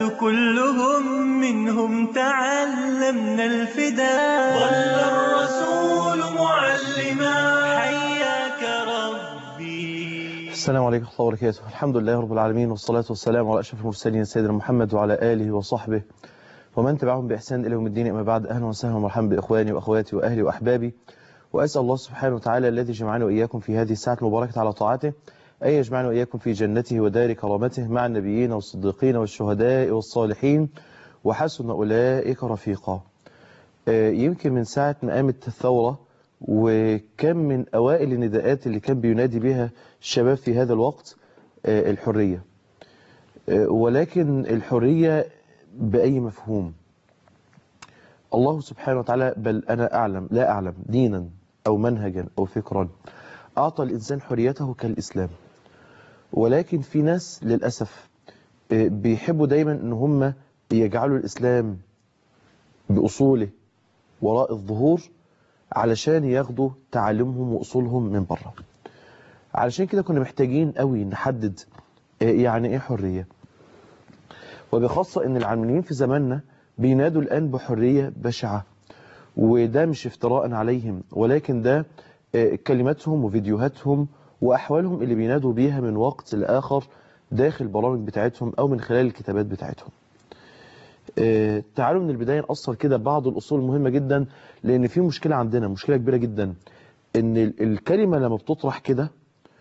كلهم منهم تعلمنا الفداء ظل الرسول معلما حياك ربي السلام عليكم ورحمة الله وبركاته الحمد لله رب العالمين والصلاة والسلام على أشرف المرسلين سيدنا محمد وعلى آله وصحبه ومن تبعهم بإحسان إلى يوم الدين أما بعد أهلا وسهلا ومرحبا بإخواني وأخواتي وأهلي وأحبابي وأسأل الله سبحانه وتعالى الذي جمعنا وإياكم في هذه الساعة المباركة على طاعته أن يجمعنا وإياكم في جنته ودار كرامته مع النبيين والصديقين والشهداء والصالحين وحسن أولئك رفيقا يمكن من ساعة ما قامت الثورة وكم من أوائل النداءات اللي كان بينادي بها الشباب في هذا الوقت الحرية ولكن الحرية بأي مفهوم الله سبحانه وتعالى بل أنا أعلم لا أعلم دينا أو منهجا أو فكرا أعطى الإنسان حريته كالإسلام ولكن في ناس للأسف بيحبوا دايما أن هم يجعلوا الإسلام بأصوله وراء الظهور علشان ياخدوا تعاليمهم وأصولهم من بره علشان كده كنا محتاجين قوي نحدد يعني إيه حرية وبخاصة أن العلمانيين في زماننا بينادوا الآن بحرية بشعة وده مش افتراء عليهم ولكن ده كلماتهم وفيديوهاتهم وأحوالهم اللي بينادوا بيها من وقت لآخر داخل البرامج بتاعتهم أو من خلال الكتابات بتاعتهم تعالوا من البداية نأصل كده بعض الأصول المهمة جدا لأن في مشكلة عندنا مشكلة كبيرة جدا إن الكلمة لما بتطرح كده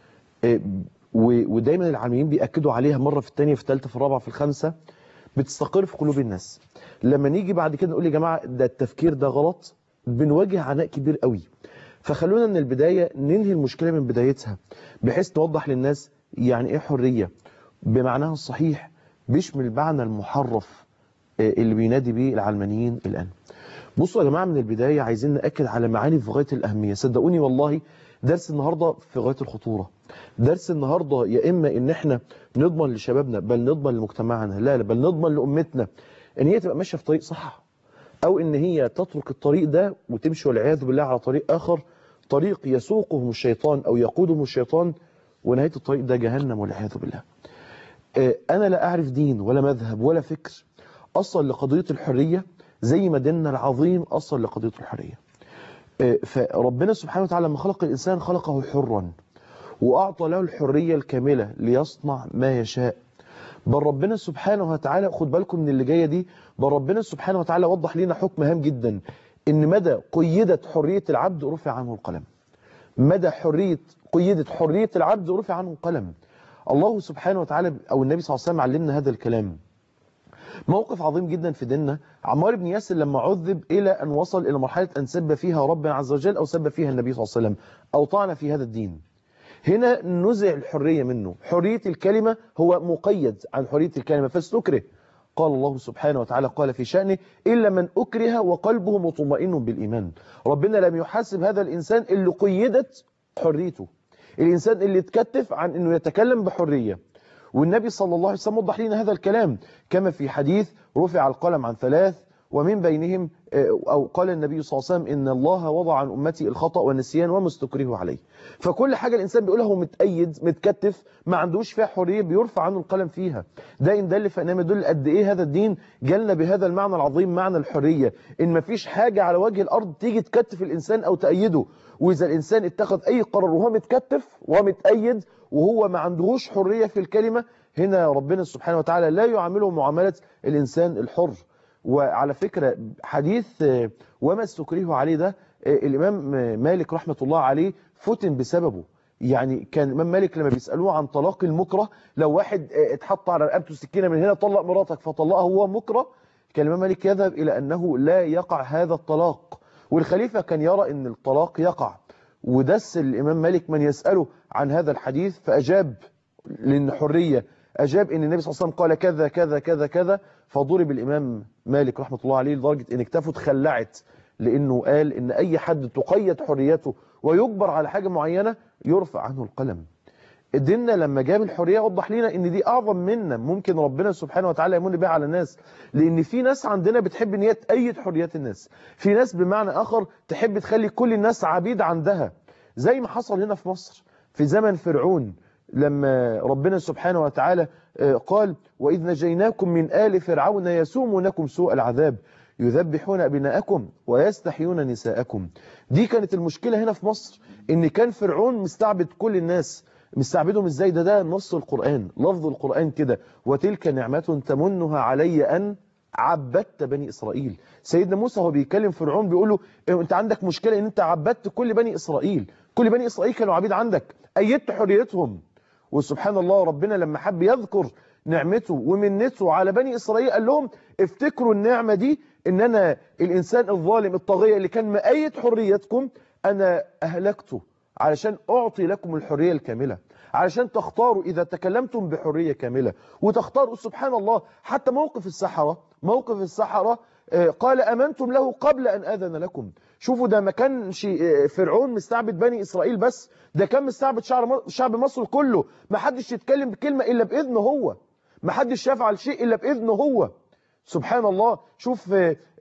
ودايما العالميين بيأكدوا عليها مرة في الثانية في الثالثة في الرابعة في الخامسة بتستقر في قلوب الناس لما نيجي بعد كده نقول يا جماعة ده التفكير ده غلط بنواجه عناء كبير قوي فخلونا من البداية ننهي المشكلة من بدايتها بحيث نوضح للناس يعني ايه حرية بمعناها الصحيح مش من المعنى المحرف اللي بينادي بيه العلمانيين الآن بصوا يا جماعة من البداية عايزين نأكد على معاني في غاية الأهمية صدقوني والله درس النهاردة في غاية الخطورة درس النهاردة يا إما إن احنا نضمن لشبابنا بل نضمن لمجتمعنا لا لا بل نضمن لأمتنا إن هي تبقى ماشية في طريق صح أو إن هي تترك الطريق ده وتمشي والعياذ بالله على طريق آخر طريق يسوقهم الشيطان أو يقودهم الشيطان ونهاية الطريق ده جهنم والعياذ بالله أنا لا أعرف دين ولا مذهب ولا فكر أصل لقضية الحرية زي ما ديننا العظيم أصل لقضية الحرية فربنا سبحانه وتعالى لما خلق الإنسان خلقه حرا وأعطى له الحرية الكاملة ليصنع ما يشاء بل ربنا سبحانه وتعالى خد بالكم من اللي جاية دي بل ربنا سبحانه وتعالى وضح لنا حكم هام جدا إن مدى قيدت حرية العبد رفع عنه القلم مدى حرية قيدت حرية العبد رفع عنه القلم الله سبحانه وتعالى أو النبي صلى الله عليه وسلم علمنا هذا الكلام موقف عظيم جدا في ديننا عمار بن ياسر لما عذب إلى أن وصل إلى مرحلة أن سب فيها ربنا عز وجل أو سب فيها النبي صلى الله عليه وسلم أو طعن في هذا الدين هنا نزع الحرية منه حرية الكلمة هو مقيد عن حرية الكلمة فاستكره قال الله سبحانه وتعالى قال في شأنه إلا من أكره وقلبه مطمئن بالإيمان ربنا لم يحاسب هذا الإنسان اللي قيدت حريته الإنسان اللي اتكتف عن أنه يتكلم بحرية والنبي صلى الله عليه وسلم وضح لنا هذا الكلام كما في حديث رفع القلم عن ثلاث ومن بينهم أو قال النبي صلى الله عليه وسلم إن الله وضع عن أمتي الخطأ والنسيان وما استكره عليه فكل حاجة الإنسان بيقولها هو متأيد متكتف ما عندوش فيها حرية بيرفع عنه القلم فيها ده إن دل فإنما يدل قد إيه هذا الدين جالنا بهذا المعنى العظيم معنى الحرية إن ما فيش حاجة على وجه الأرض تيجي تكتف الإنسان أو تأيده وإذا الإنسان اتخذ أي قرار وهو متكتف وهو متأيد وهو ما عندهوش حرية في الكلمة هنا ربنا سبحانه وتعالى لا يعامله معاملة الإنسان الحر وعلى فكرة حديث وما استكرهه عليه ده الإمام مالك رحمة الله عليه فتن بسببه يعني كان الإمام مالك لما بيسألوه عن طلاق المكره لو واحد اتحط على رقبته سكينة من هنا طلق مراتك فطلقها هو مكره كان الإمام مالك يذهب إلى أنه لا يقع هذا الطلاق والخليفة كان يرى أن الطلاق يقع ودس الإمام مالك من يسأله عن هذا الحديث فأجاب لأن حرية أجاب أن النبي صلى الله عليه وسلم قال كذا كذا كذا كذا فضرب الإمام مالك رحمة الله عليه لدرجة أن اكتفه اتخلعت لأنه قال أن أي حد تقيد حريته ويجبر على حاجة معينة يرفع عنه القلم ديننا لما جاب الحرية وضح لنا ان دي اعظم منا ممكن ربنا سبحانه وتعالى يمن بها على الناس لان في ناس عندنا بتحب ان هي تأيد حريات الناس في ناس بمعنى اخر تحب تخلي كل الناس عبيد عندها زي ما حصل هنا في مصر في زمن فرعون لما ربنا سبحانه وتعالى قال وإذ نجيناكم من آل فرعون يسومونكم سوء العذاب يذبحون أبناءكم ويستحيون نساءكم دي كانت المشكلة هنا في مصر إن كان فرعون مستعبد كل الناس مستعبدهم ازاي ده ده نص القرآن لفظ القرآن كده وتلك نعمة تمنها علي أن عبدت بني إسرائيل سيدنا موسى هو بيكلم فرعون بيقول له انت عندك مشكلة ان انت عبدت كل بني إسرائيل كل بني إسرائيل كانوا عبيد عندك أيدت حريتهم وسبحان الله ربنا لما حب يذكر نعمته ومنته على بني إسرائيل قال لهم افتكروا النعمة دي ان انا الانسان الظالم الطاغية اللي كان مأيد حريتكم انا اهلكته علشان اعطي لكم الحرية الكاملة علشان تختاروا اذا تكلمتم بحرية كاملة وتختاروا سبحان الله حتى موقف السحرة موقف السحرة قال امنتم له قبل ان اذن لكم شوفوا ده ما كانش فرعون مستعبد بني اسرائيل بس ده كان مستعبد شعب مصر كله ما حدش يتكلم بكلمة الا باذنه هو ما حدش يفعل شيء الا باذنه هو سبحان الله شوف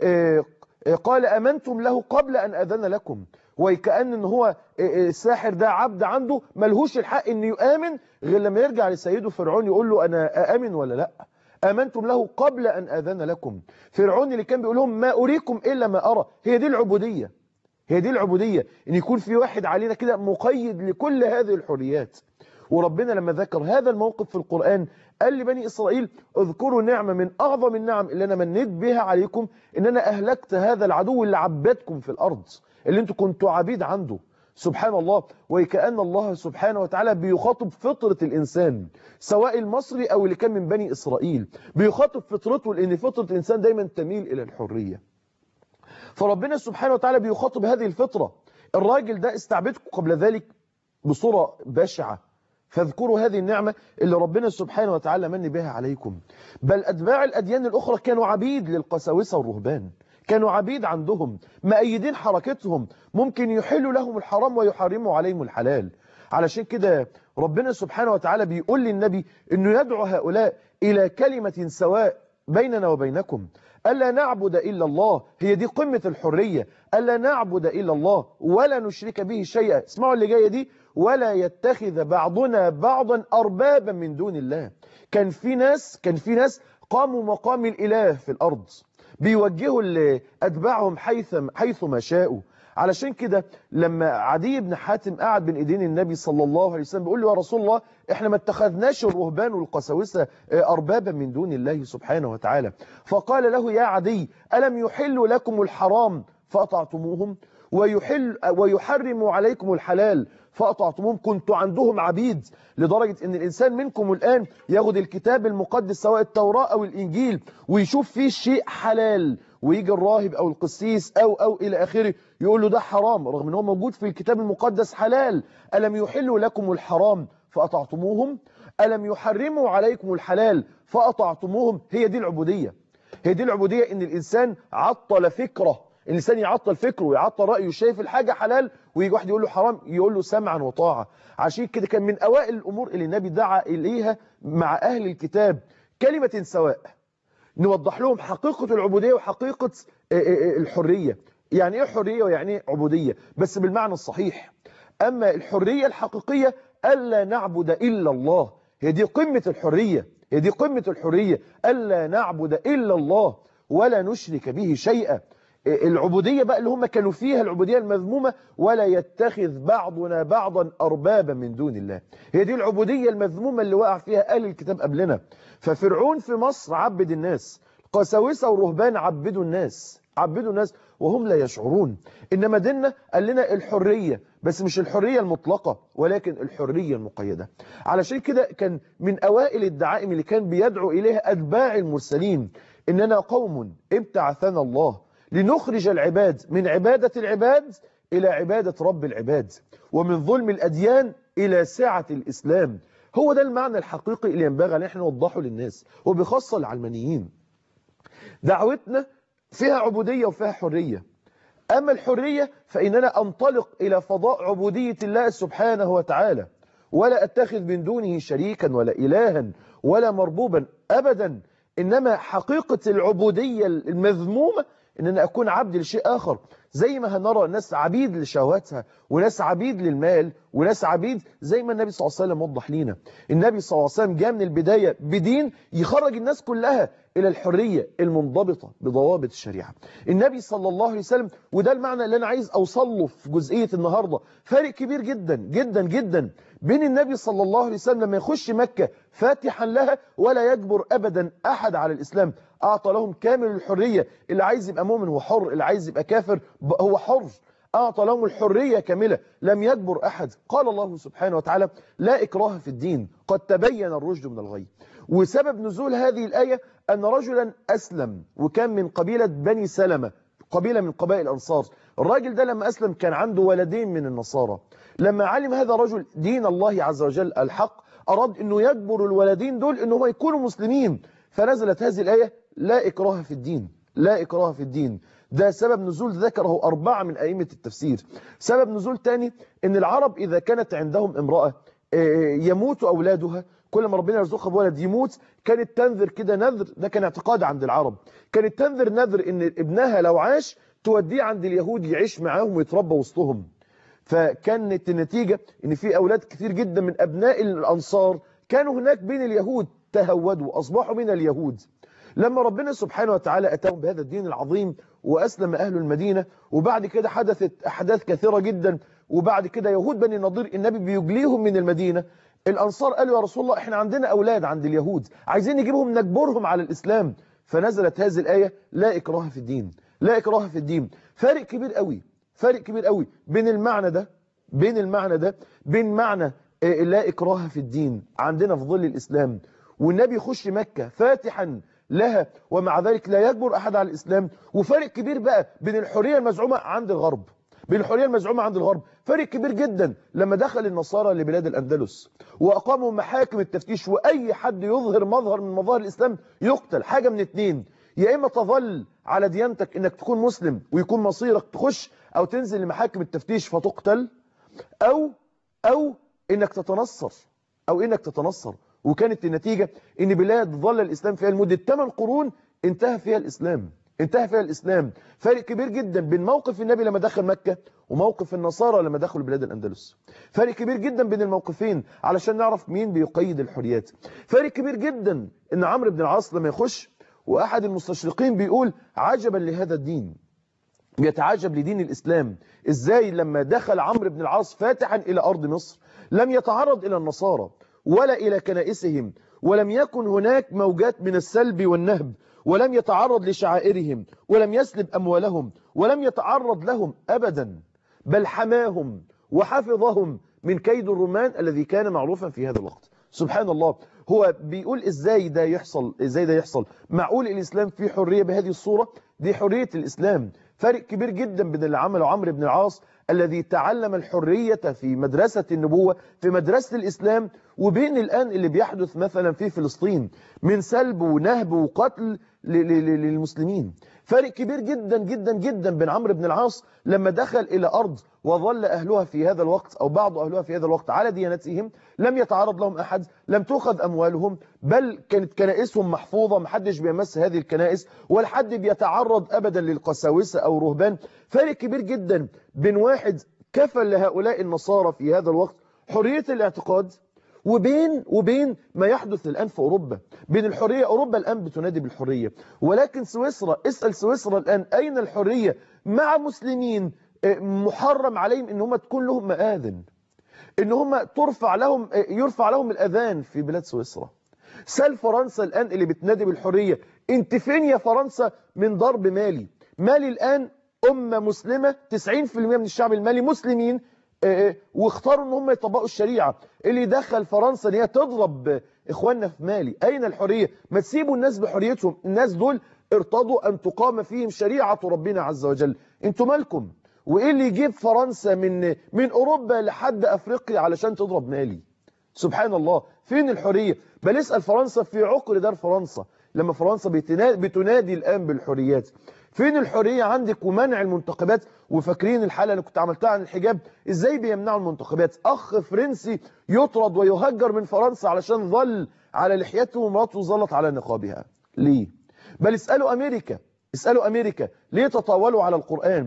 قال أمنتم له قبل أن أذن لكم وكأن ان هو الساحر ده عبد عنده ملهوش الحق ان يؤمن غير لما يرجع لسيده فرعون يقول له أنا أأمن ولا لا آمنتم له قبل أن أذن لكم فرعون اللي كان بيقول لهم ما أريكم إلا ما أرى هي دي العبودية هي دي العبودية ان يكون في واحد علينا كده مقيد لكل هذه الحريات وربنا لما ذكر هذا الموقف في القرآن قال لبني إسرائيل اذكروا نعمة من أعظم النعم اللي أنا منيت بها عليكم إن أنا أهلكت هذا العدو اللي عبدكم في الأرض اللي انتوا كنتوا عبيد عنده سبحان الله وكأن الله سبحانه وتعالى بيخاطب فطرة الإنسان سواء المصري أو اللي كان من بني إسرائيل بيخاطب فطرته لأن فطرة الإنسان دايما تميل إلى الحرية فربنا سبحانه وتعالى بيخاطب هذه الفطرة الراجل ده استعبدكم قبل ذلك بصورة بشعة فاذكروا هذه النعمة اللي ربنا سبحانه وتعالى من بها عليكم بل أتباع الأديان الأخرى كانوا عبيد للقساوسة والرهبان كانوا عبيد عندهم مأيدين حركتهم ممكن يحلوا لهم الحرام ويحرموا عليهم الحلال علشان كده ربنا سبحانه وتعالى بيقول للنبي أنه يدعو هؤلاء إلى كلمة سواء بيننا وبينكم ألا نعبد إلا الله هي دي قمة الحرية ألا نعبد إلا الله ولا نشرك به شيئا اسمعوا اللي جاية دي ولا يتخذ بعضنا بعضا أربابا من دون الله كان في ناس كان في ناس قاموا مقام الإله في الأرض بيوجهوا أتباعهم حيث حيث ما شاءوا علشان كده لما عدي بن حاتم قعد بين ايدين النبي صلى الله عليه وسلم بيقول له يا رسول الله احنا ما اتخذناش الرهبان والقساوسه اربابا من دون الله سبحانه وتعالى فقال له يا عدي الم يحل لكم الحرام فاطعتموهم ويحل ويحرموا عليكم الحلال فأطعتموهم كنتوا عندهم عبيد لدرجة ان الإنسان منكم الآن ياخد الكتاب المقدس سواء التوراة أو الإنجيل ويشوف فيه شيء حلال ويجي الراهب أو القسيس أو أو إلى آخره يقول له ده حرام رغم ان هو موجود في الكتاب المقدس حلال ألم يحلوا لكم الحرام فأطعتموهم ألم يحرموا عليكم الحلال فأطعتموهم هي دي العبودية هي دي العبودية ان الإنسان عطل فكره الإنسان يعطل فكره ويعطل رأيه شايف الحاجة حلال ويجي واحد يقول له حرام يقول له سمعا وطاعة عشان كده كان من أوائل الأمور اللي النبي دعا إليها مع أهل الكتاب كلمة سواء نوضح لهم حقيقة العبودية وحقيقة الحرية يعني إيه حرية ويعني إيه عبودية بس بالمعنى الصحيح أما الحرية الحقيقية ألا نعبد إلا الله هي دي قمة الحرية هي دي قمة الحرية ألا نعبد إلا الله ولا نشرك به شيئا العبودية بقى اللي هم كانوا فيها العبودية المذمومة ولا يتخذ بعضنا بعضا أربابا من دون الله هي دي العبودية المذمومة اللي وقع فيها أهل الكتاب قبلنا ففرعون في مصر عبد الناس قساوسة ورهبان عبدوا الناس عبدوا الناس وهم لا يشعرون إنما ديننا قال لنا الحرية بس مش الحرية المطلقة ولكن الحرية المقيدة علشان كده كان من أوائل الدعائم اللي كان بيدعو إليها أتباع المرسلين إننا قوم ابتعثنا الله لنخرج العباد من عبادة العباد إلى عبادة رب العباد ومن ظلم الأديان إلى سعة الإسلام هو ده المعنى الحقيقي اللي ينبغي أن احنا نوضحه للناس وبخاصة العلمانيين دعوتنا فيها عبودية وفيها حرية أما الحرية فإننا أنطلق إلى فضاء عبودية الله سبحانه وتعالى ولا أتخذ من دونه شريكا ولا إلها ولا مربوبا أبدا إنما حقيقة العبودية المذمومة ان انا اكون عبد لشيء اخر زي ما هنرى ناس عبيد لشهواتها وناس عبيد للمال وناس عبيد زي ما النبي صلى الله عليه وسلم وضح لينا النبي صلى الله عليه وسلم جاء من البداية بدين يخرج الناس كلها إلى الحرية المنضبطة بضوابط الشريعة النبي صلى الله عليه وسلم وده المعنى اللي أنا عايز أوصل له في جزئية النهاردة فارق كبير جدا جدا جدا بين النبي صلى الله عليه وسلم لما يخش مكة فاتحا لها ولا يجبر أبدا أحد على الإسلام أعطى لهم كامل الحرية اللي عايز يبقى مؤمن هو حر اللي عايز يبقى كافر هو حر أعطى لهم الحرية كاملة لم يجبر أحد قال الله سبحانه وتعالى لا إكراه في الدين قد تبين الرشد من الغي وسبب نزول هذه الآية أن رجلا أسلم وكان من قبيلة بني سلمة قبيلة من قبائل الأنصار الراجل ده لما أسلم كان عنده ولدين من النصارى لما علم هذا الرجل دين الله عز وجل الحق أراد أنه يجبر الولدين دول أنهم يكونوا مسلمين فنزلت هذه الآية لا إكراه في الدين لا إكراه في الدين ده سبب نزول ذكره أربعة من أئمة التفسير سبب نزول تاني أن العرب إذا كانت عندهم امرأة يموت أولادها كل ما ربنا يرزقها بولد يموت كانت تنذر كده نذر ده كان اعتقاد عند العرب كانت تنذر نذر ان ابنها لو عاش توديه عند اليهود يعيش معاهم ويتربى وسطهم فكانت النتيجة ان في اولاد كتير جدا من ابناء الانصار كانوا هناك بين اليهود تهودوا اصبحوا من اليهود لما ربنا سبحانه وتعالى اتاهم بهذا الدين العظيم واسلم اهل المدينة وبعد كده حدثت احداث كثيرة جدا وبعد كده يهود بني النضير النبي بيجليهم من المدينة الأنصار قالوا يا رسول الله احنا عندنا أولاد عند اليهود عايزين نجيبهم نجبرهم على الإسلام فنزلت هذه الآية لا إكراه في الدين لا إكراه في الدين فارق كبير قوي فارق كبير قوي بين المعنى ده بين المعنى ده بين معنى لا إكراه في الدين عندنا في ظل الإسلام والنبي يخش مكة فاتحا لها ومع ذلك لا يجبر أحد على الإسلام وفارق كبير بقى بين الحرية المزعومة عند الغرب بين الحرية المزعومة عند الغرب فرق كبير جدا لما دخل النصارى لبلاد الأندلس وأقاموا محاكم التفتيش وأي حد يظهر مظهر من مظاهر الإسلام يقتل حاجة من اتنين يا إما تظل على ديانتك إنك تكون مسلم ويكون مصيرك تخش أو تنزل لمحاكم التفتيش فتقتل أو أو إنك تتنصر أو إنك تتنصر وكانت النتيجة إن بلاد ظل الإسلام فيها لمدة 8 قرون انتهى فيها الإسلام انتهى فيها الإسلام فرق كبير جدا بين موقف النبي لما دخل مكة وموقف النصارى لما دخلوا بلاد الأندلس فرق كبير جدا بين الموقفين علشان نعرف مين بيقيد الحريات فرق كبير جدا ان عمرو بن العاص لما يخش وأحد المستشرقين بيقول عجبا لهذا الدين بيتعجب لدين الإسلام إزاي لما دخل عمرو بن العاص فاتحا إلى أرض مصر لم يتعرض إلى النصارى ولا إلى كنائسهم ولم يكن هناك موجات من السلب والنهب ولم يتعرض لشعائرهم ولم يسلب أموالهم ولم يتعرض لهم أبدا بل حماهم وحفظهم من كيد الرومان الذي كان معروفا في هذا الوقت سبحان الله هو بيقول ازاي ده يحصل ازاي ده يحصل معقول الاسلام فيه حريه بهذه الصوره دي حريه الاسلام فرق كبير جدا بين اللي عمله عمرو بن العاص الذي تعلم الحريه في مدرسه النبوه في مدرسه الاسلام وبين الان اللي بيحدث مثلا في فلسطين من سلب ونهب وقتل للمسلمين فرق كبير جدا جدا جدا بين عمرو بن العاص لما دخل إلى أرض وظل أهلها في هذا الوقت أو بعض أهلها في هذا الوقت على ديانتهم لم يتعرض لهم أحد لم تؤخذ أموالهم بل كانت كنائسهم محفوظة محدش بيمس هذه الكنائس ولا حد بيتعرض أبدا للقساوسة أو رهبان فرق كبير جدا بين واحد كفل لهؤلاء النصارى في هذا الوقت حرية الاعتقاد وبين وبين ما يحدث الآن في أوروبا بين الحرية أوروبا الآن بتنادي بالحرية ولكن سويسرا اسأل سويسرا الآن أين الحرية مع مسلمين محرم عليهم ان هم تكون لهم مآذن ان هم ترفع لهم يرفع لهم الأذان في بلاد سويسرا سال فرنسا الآن اللي بتنادي بالحرية انت فين يا فرنسا من ضرب مالي مالي الآن أمة مسلمة 90% من الشعب المالي مسلمين واختاروا ان هم يطبقوا الشريعة اللي دخل فرنسا ان هي تضرب اخواننا في مالي اين الحرية ما تسيبوا الناس بحريتهم الناس دول ارتضوا ان تقام فيهم شريعة ربنا عز وجل انتوا مالكم وايه اللي يجيب فرنسا من من اوروبا لحد افريقيا علشان تضرب مالي سبحان الله فين الحرية بل اسأل فرنسا في عقر دار فرنسا لما فرنسا بتنادي الآن بالحريات فين الحرية عندك ومنع المنتخبات وفاكرين الحلقة اللي كنت عملتها عن الحجاب ازاي بيمنعوا المنتخبات اخ فرنسي يطرد ويهجر من فرنسا علشان ظل على لحيته ومراته ظلت على نقابها ليه بل اسألوا امريكا اسألوا امريكا ليه تطاولوا على القرآن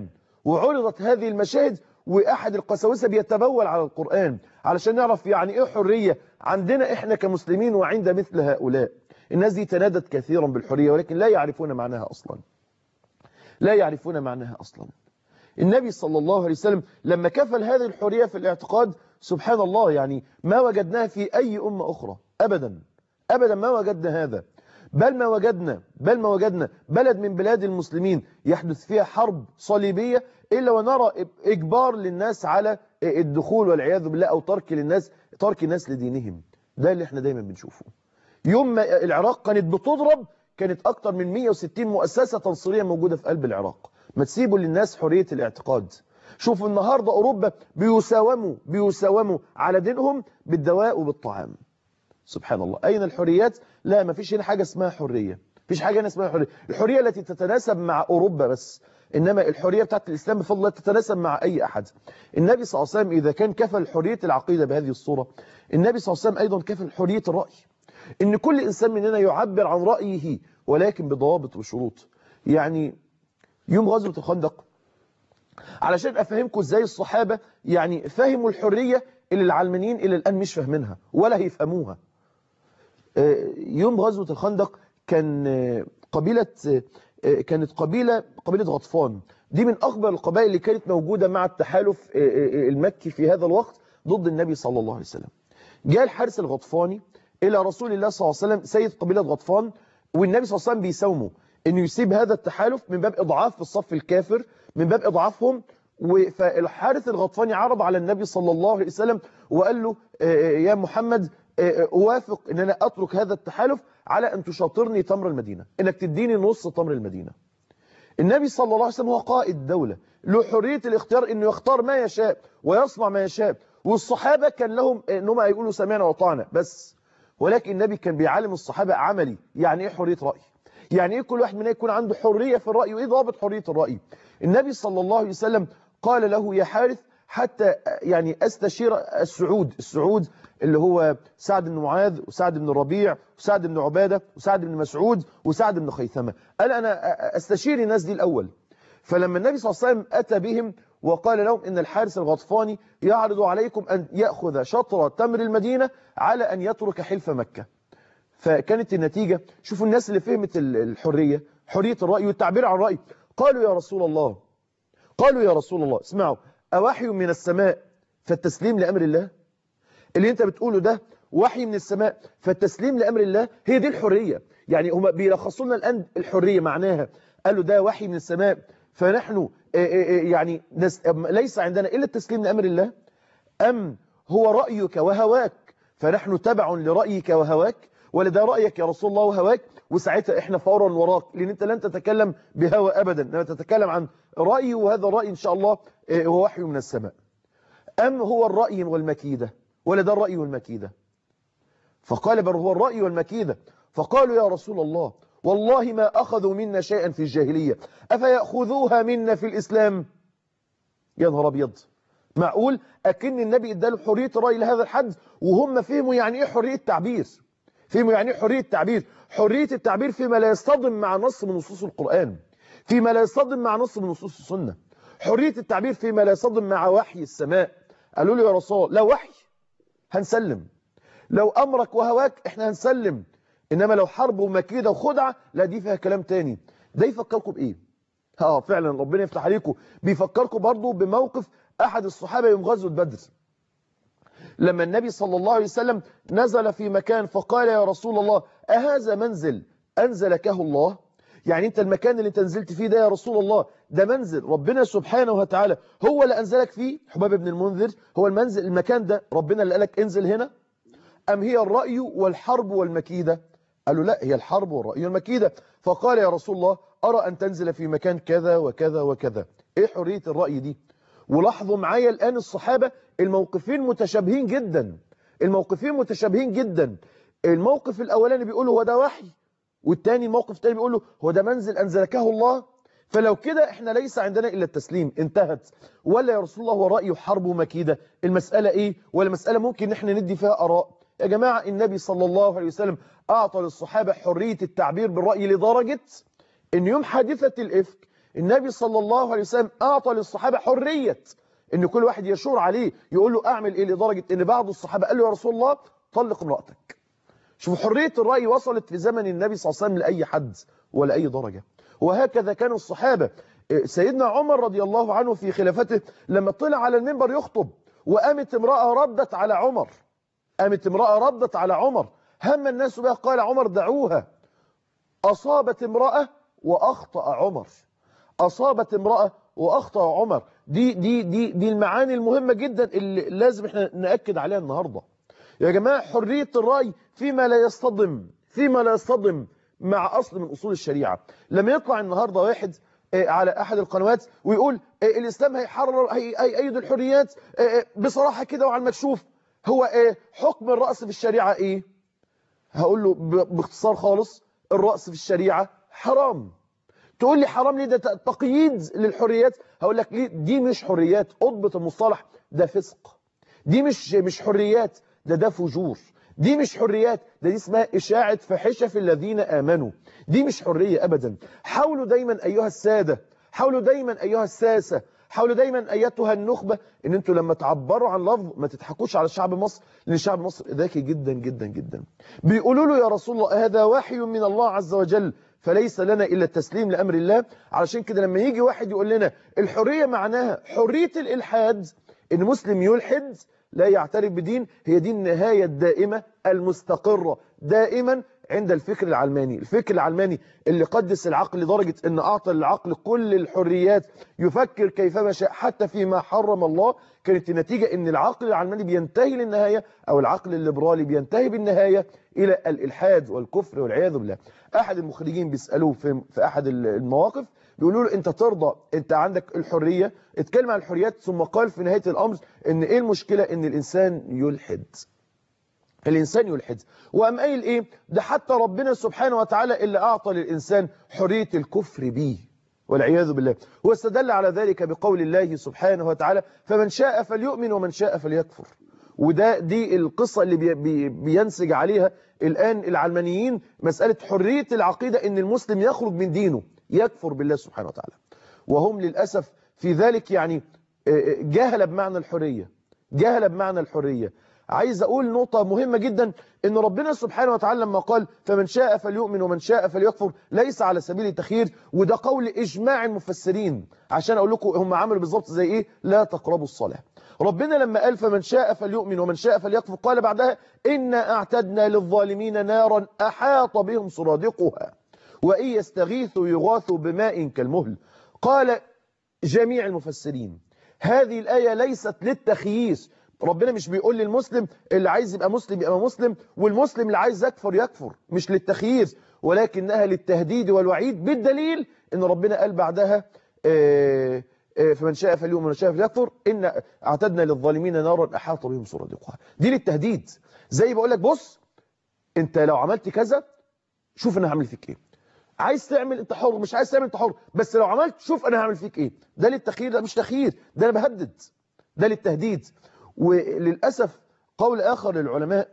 وعرضت هذه المشاهد واحد القساوسه بيتبول على القرآن علشان نعرف يعني ايه حرية عندنا احنا كمسلمين وعند مثل هؤلاء الناس دي تنادت كثيرا بالحرية ولكن لا يعرفون معناها اصلا لا يعرفون معناها اصلا النبي صلى الله عليه وسلم لما كفل هذه الحرية في الاعتقاد سبحان الله يعني ما وجدناها في أي أمة أخرى أبدا أبدا ما وجدنا هذا بل ما وجدنا بل ما وجدنا بلد من بلاد المسلمين يحدث فيها حرب صليبية إلا ونرى إجبار للناس على الدخول والعياذ بالله أو ترك للناس ترك الناس لدينهم ده اللي احنا دايما بنشوفه يوم ما العراق كانت بتضرب كانت أكتر من 160 مؤسسة تنصيرية موجودة في قلب العراق ما تسيبوا للناس حرية الاعتقاد شوفوا النهاردة أوروبا بيساوموا بيساوموا على دينهم بالدواء وبالطعام سبحان الله أين الحريات لا ما فيش هنا حاجة اسمها حرية فيش حاجة هنا اسمها حرية الحرية التي تتناسب مع أوروبا بس إنما الحرية بتاعت الإسلام بفضل الله تتناسب مع أي أحد النبي صلى الله عليه وسلم إذا كان كفل حرية العقيدة بهذه الصورة النبي صلى الله عليه وسلم أيضا كفل حرية الرأي إن كل إنسان مننا يعبر عن رأيه ولكن بضوابط وشروط يعني يوم غزوة الخندق علشان أفهمكم إزاي الصحابة يعني فهموا الحرية اللي العلمانيين إلى الآن مش فاهمينها ولا هيفهموها يوم غزوة الخندق كان قبيلة كانت قبيلة قبيلة غطفان دي من أكبر القبائل اللي كانت موجودة مع التحالف المكي في هذا الوقت ضد النبي صلى الله عليه وسلم جاء الحارس الغطفاني إلى رسول الله صلى الله عليه وسلم سيد قبيلة غطفان والنبي صلى الله عليه وسلم بيساومه انه يسيب هذا التحالف من باب اضعاف في الصف الكافر من باب اضعافهم فالحارث الغطفاني عرض على النبي صلى الله عليه وسلم وقال له يا محمد اوافق ان انا اترك هذا التحالف على ان تشاطرني تمر المدينة انك تديني نص تمر المدينة النبي صلى الله عليه وسلم هو قائد الدولة له حرية الاختيار انه يختار ما يشاء ويصنع ما يشاء والصحابة كان لهم انهم يقولوا سمعنا وطعنا بس ولكن النبي كان بيعلم الصحابة عملي يعني ايه حرية رأي يعني ايه كل واحد منا يكون عنده حرية في الرأي وايه ضابط حرية الرأي النبي صلى الله عليه وسلم قال له يا حارث حتى يعني استشير السعود السعود اللي هو سعد بن معاذ وسعد بن الربيع وسعد بن عبادة وسعد بن مسعود وسعد بن خيثمة قال أنا استشير الناس دي الأول فلما النبي صلى الله عليه وسلم أتى بهم وقال لهم إن الحارس الغطفاني يعرض عليكم أن يأخذ شطر تمر المدينة على أن يترك حلف مكة فكانت النتيجة شوفوا الناس اللي فهمت الحرية حرية الرأي والتعبير عن الرأي قالوا يا رسول الله قالوا يا رسول الله اسمعوا أوحي من السماء فالتسليم لأمر الله اللي انت بتقوله ده وحي من السماء فالتسليم لأمر الله هي دي الحرية يعني هم بيلخصوا لنا الآن الحرية معناها قالوا ده وحي من السماء فنحن يعني ليس عندنا إلا التسليم لأمر الله أم هو رأيك وهواك فنحن تبع لرأيك وهواك ولا ده رأيك يا رسول الله وهواك وساعتها احنا فورا وراك لان انت لن تتكلم بهوى ابدا انما تتكلم عن رأي وهذا الرأي ان شاء الله هو وحي من السماء ام هو الرأي والمكيدة ولا ده الرأي والمكيدة فقال بل هو الرأي والمكيدة فقالوا يا رسول الله والله ما أخذوا منا شيئا في الجاهلية أفيأخذوها منا في الإسلام يا نهار أبيض معقول أكن النبي اداله حرية الرأي لهذا الحد وهم فهموا يعني إيه حرية تعبير فيما يعني حرية التعبير حرية التعبير فيما لا يصطدم مع نص من نصوص القرآن فيما لا يصطدم مع نص من نصوص السنة حرية التعبير فيما لا يصطدم مع وحي السماء قالوا له يا رسول الله لو وحي هنسلم لو أمرك وهواك احنا هنسلم إنما لو حرب ومكيدة وخدعة لا دي فيها كلام تاني ده يفكركم بإيه اه فعلا ربنا يفتح عليكم بيفكركم برضو بموقف أحد الصحابة يوم غزوة بدر لما النبي صلى الله عليه وسلم نزل في مكان فقال يا رسول الله أهذا منزل أنزلكه الله يعني أنت المكان اللي انت نزلت فيه ده يا رسول الله ده منزل ربنا سبحانه وتعالى هو اللي أنزلك فيه حباب بن المنذر هو المنزل المكان ده ربنا اللي قالك انزل هنا أم هي الرأي والحرب والمكيدة قالوا لا هي الحرب والرأي والمكيدة فقال يا رسول الله أرى أن تنزل في مكان كذا وكذا وكذا إيه حرية الرأي دي ولاحظوا معايا الآن الصحابة الموقفين متشابهين جدا الموقفين متشابهين جدا الموقف الأولاني بيقول هو ده وحي والتاني الموقف التاني بيقول له هو ده منزل أنزلكه الله فلو كده احنا ليس عندنا إلا التسليم انتهت ولا يا رسول الله هو رأي حرب ومكيدة المسألة ايه ولا مسألة ممكن احنا ندي فيها أراء يا جماعة النبي صلى الله عليه وسلم أعطى للصحابة حرية التعبير بالرأي لدرجة ان يوم حادثة الإفك النبي صلى الله عليه وسلم أعطى للصحابة حرية ان كل واحد يشور عليه يقول له اعمل ايه لدرجة ان بعض الصحابة قال له يا رسول الله طلق امرأتك شوف حرية الرأي وصلت في زمن النبي صلى الله عليه وسلم لأي حد ولا أي درجة وهكذا كانوا الصحابة سيدنا عمر رضي الله عنه في خلافته لما طلع على المنبر يخطب وقامت امرأة ردت على عمر قامت امرأة ردت على عمر هم الناس بها قال عمر دعوها أصابت امرأة وأخطأ عمر أصابت امرأة وأخطأ عمر دي دي دي دي المعاني المهمة جدا اللي لازم احنا نأكد عليها النهاردة يا جماعة حرية الرأي فيما لا يصطدم فيما لا يصطدم مع أصل من أصول الشريعة لما يطلع النهاردة واحد على أحد القنوات ويقول الإسلام هيحرر هيأيد الحريات بصراحة كده وعلى المكشوف هو حكم الرأس في الشريعة إيه هقول له باختصار خالص الرأس في الشريعة حرام تقول لي حرام ليه ده تقييد للحريات هقول لك ليه دي مش حريات اضبط المصطلح ده فسق دي مش مش حريات ده ده فجور دي مش حريات ده دي اسمها إشاعة فحشة في الذين آمنوا دي مش حرية أبدا حاولوا دايما أيها السادة حاولوا دايما أيها الساسة حاولوا دايما أيتها النخبة ان انتوا لما تعبروا عن لفظ ما تضحكوش على شعب مصر لان شعب مصر ذكي جدا جدا جدا بيقولوا له يا رسول الله هذا وحي من الله عز وجل فليس لنا إلا التسليم لأمر الله علشان كده لما يجي واحد يقول لنا الحرية معناها حرية الإلحاد إن مسلم يلحد لا يعترف بدين هي دي النهاية الدائمة المستقرة دائما عند الفكر العلماني الفكر العلماني اللي قدس العقل لدرجة ان اعطى للعقل كل الحريات يفكر كيفما شاء حتى فيما حرم الله كانت النتيجة ان العقل العلماني بينتهي للنهاية او العقل الليبرالي بينتهي بالنهاية الى الالحاد والكفر والعياذ بالله احد المخرجين بيسألوه في, في احد المواقف بيقولوا له انت ترضى انت عندك الحرية اتكلم عن الحريات ثم قال في نهاية الامر ان ايه المشكلة ان الانسان يلحد الإنسان يلحد وقام قايل إيه ده حتى ربنا سبحانه وتعالى اللي أعطى للإنسان حرية الكفر به والعياذ بالله واستدل على ذلك بقول الله سبحانه وتعالى فمن شاء فليؤمن ومن شاء فليكفر وده دي القصة اللي بي بي بينسج عليها الآن العلمانيين مسألة حرية العقيدة إن المسلم يخرج من دينه يكفر بالله سبحانه وتعالى وهم للأسف في ذلك يعني جهل بمعنى الحرية جهل بمعنى الحرية عايز أقول نقطة مهمة جدا إن ربنا سبحانه وتعالى لما قال فمن شاء فليؤمن ومن شاء فليكفر ليس على سبيل التخيير وده قول إجماع المفسرين عشان أقول لكم هم عملوا بالظبط زي إيه لا تقربوا الصلاة ربنا لما قال فمن شاء فليؤمن ومن شاء فليكفر قال بعدها إنا أعتدنا للظالمين نارا أحاط بهم سرادقها وإن يستغيثوا يغاثوا بماء كالمهل قال جميع المفسرين هذه الآية ليست للتخييس ربنا مش بيقول للمسلم اللي عايز يبقى مسلم يبقى مسلم والمسلم اللي عايز يكفر يكفر مش للتخيير ولكنها للتهديد والوعيد بالدليل ان ربنا قال بعدها آآ آآ فمن شاء فليؤمن ومن شاء فليكفر ان اعتدنا للظالمين نارا احاط بهم سرادقها دي للتهديد زي بقول لك بص انت لو عملت كذا شوف انا هعمل فيك ايه عايز تعمل انت حر مش عايز تعمل انت حر بس لو عملت شوف انا هعمل فيك ايه ده للتخيير ده مش تخيير ده انا بهدد ده للتهديد وللأسف قول آخر للعلماء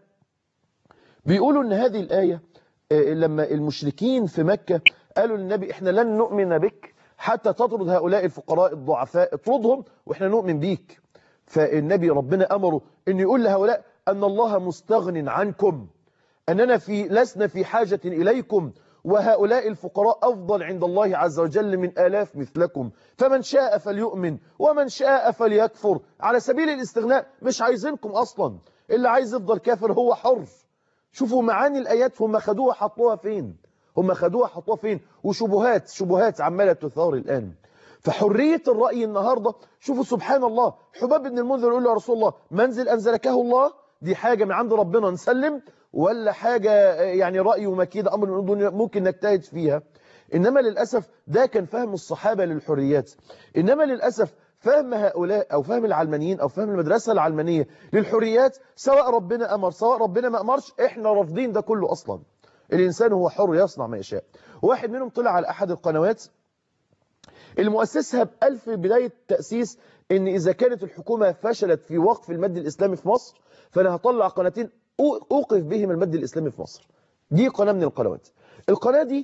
بيقولوا ان هذه الآية لما المشركين في مكة قالوا للنبي احنا لن نؤمن بك حتى تطرد هؤلاء الفقراء الضعفاء اطردهم واحنا نؤمن بيك فالنبي ربنا أمره ان يقول لهؤلاء أن الله مستغن عنكم أننا في لسنا في حاجة إليكم وهؤلاء الفقراء أفضل عند الله عز وجل من آلاف مثلكم فمن شاء فليؤمن ومن شاء فليكفر على سبيل الاستغناء مش عايزينكم أصلا اللي عايز يفضل كافر هو حر شوفوا معاني الآيات هم خدوها حطوها فين هم خدوها حطوها فين وشبهات شبهات عمالة تثار الآن فحرية الرأي النهاردة شوفوا سبحان الله حباب بن المنذر يقول له يا رسول الله منزل أنزلكه الله دي حاجة من عند ربنا نسلم ولا حاجة يعني رأي ومكيدة أمر من الدنيا ممكن نجتهد فيها إنما للأسف ده كان فهم الصحابة للحريات إنما للأسف فهم هؤلاء أو فهم العلمانيين أو فهم المدرسة العلمانية للحريات سواء ربنا أمر سواء ربنا ما أمرش إحنا رافضين ده كله أصلا الإنسان هو حر يصنع ما يشاء واحد منهم طلع على أحد القنوات المؤسسها بألف في بداية تأسيس إن إذا كانت الحكومة فشلت في وقف المد الإسلامي في مصر فأنا هطلع قناتين أوقف بهم المد الإسلامي في مصر دي قناة من القنوات القناة دي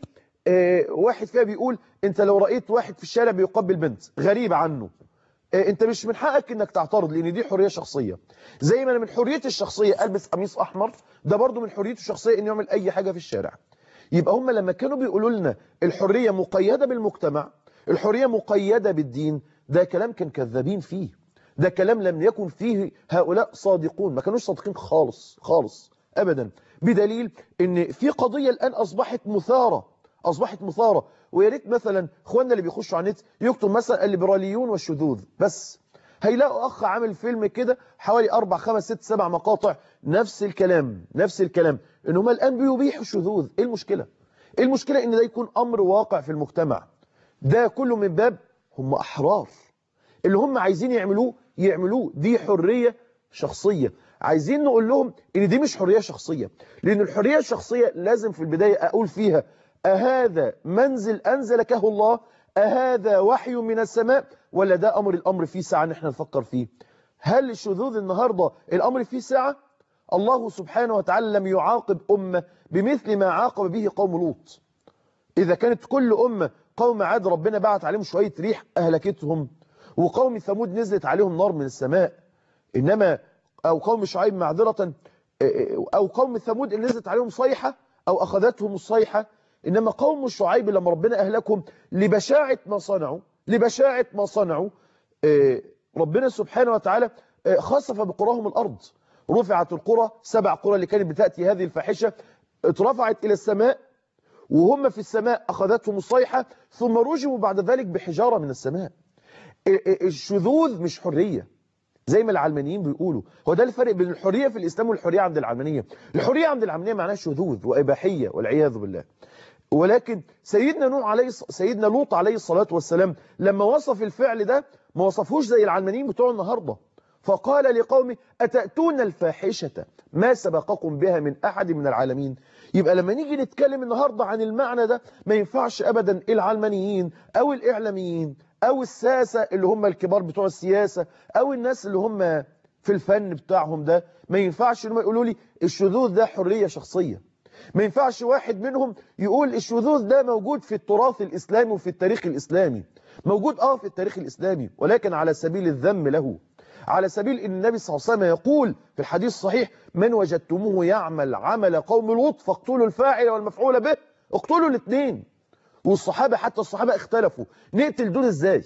آه، واحد فيها بيقول انت لو رأيت واحد في الشارع بيقبل بنت غريب عنه آه، انت مش من حقك انك تعترض لان دي حرية شخصية زي ما انا من حريتي الشخصية البس قميص احمر ده برضو من حريته الشخصية انه يعمل اي حاجة في الشارع يبقى هم لما كانوا بيقولوا لنا الحرية مقيدة بالمجتمع الحرية مقيدة بالدين ده كلام كان كذابين فيه ده كلام لم يكن فيه هؤلاء صادقون ما كانوش صادقين خالص خالص ابدا بدليل ان في قضية الان اصبحت مثارة اصبحت مثارة ويا ريت مثلا اخواننا اللي بيخشوا على النت يكتب مثلا الليبراليون والشذوذ بس هيلاقوا اخ عامل فيلم كده حوالي اربع خمس ست سبع مقاطع نفس الكلام نفس الكلام ان هم الان بيبيحوا الشذوذ ايه المشكلة ايه المشكلة ان ده يكون امر واقع في المجتمع ده كله من باب هم احرار اللي هم عايزين يعملوه يعملوه دي حرية شخصية عايزين نقول لهم ان دي مش حرية شخصية لان الحرية الشخصية لازم في البداية اقول فيها أهذا منزل أنزلكه الله أهذا وحي من السماء ولا ده أمر الأمر فيه ساعة نحن نفكر فيه هل الشذوذ النهاردة الأمر فيه ساعة الله سبحانه وتعالى لم يعاقب أمة بمثل ما عاقب به قوم لوط إذا كانت كل أمة قوم عاد ربنا بعت عليهم شوية ريح أهلكتهم وقوم ثمود نزلت عليهم نار من السماء إنما أو قوم شعيب معذرة أو قوم ثمود اللي نزلت عليهم صيحة أو أخذتهم الصيحة إنما قوم شعيب لما ربنا أهلكهم لبشاعة ما صنعوا لبشاعة ما صنعوا ربنا سبحانه وتعالى خسف بقراهم الأرض رفعت القرى سبع قرى اللي كانت بتأتي هذه الفاحشة اترفعت إلى السماء وهم في السماء أخذتهم الصيحة ثم رجموا بعد ذلك بحجارة من السماء الشذوذ مش حرية زي ما العلمانيين بيقولوا هو ده الفرق بين الحرية في الإسلام والحرية عند العلمانية الحرية عند العلمانية معناها شذوذ وإباحية والعياذ بالله ولكن سيدنا نوح عليه سيدنا لوط عليه الصلاة والسلام لما وصف الفعل ده ما وصفوش زي العلمانيين بتوع النهاردة فقال لقومه أتأتون الفاحشة ما سبقكم بها من أحد من العالمين يبقى لما نيجي نتكلم النهاردة عن المعنى ده ما ينفعش أبدا العلمانيين أو الإعلاميين أو الساسة اللي هم الكبار بتوع السياسة أو الناس اللي هم في الفن بتاعهم ده ما ينفعش انهم يقولوا لي الشذوذ ده حرية شخصية ما ينفعش واحد منهم يقول الشذوذ ده موجود في التراث الإسلامي وفي التاريخ الإسلامي موجود آه في التاريخ الإسلامي ولكن على سبيل الذم له على سبيل ان النبي صلى الله عليه وسلم يقول في الحديث الصحيح من وجدتموه يعمل عمل قوم لوط فاقتلوا الفاعل والمفعول به اقتلوا الاثنين والصحابة حتى الصحابة اختلفوا نقتل دول ازاي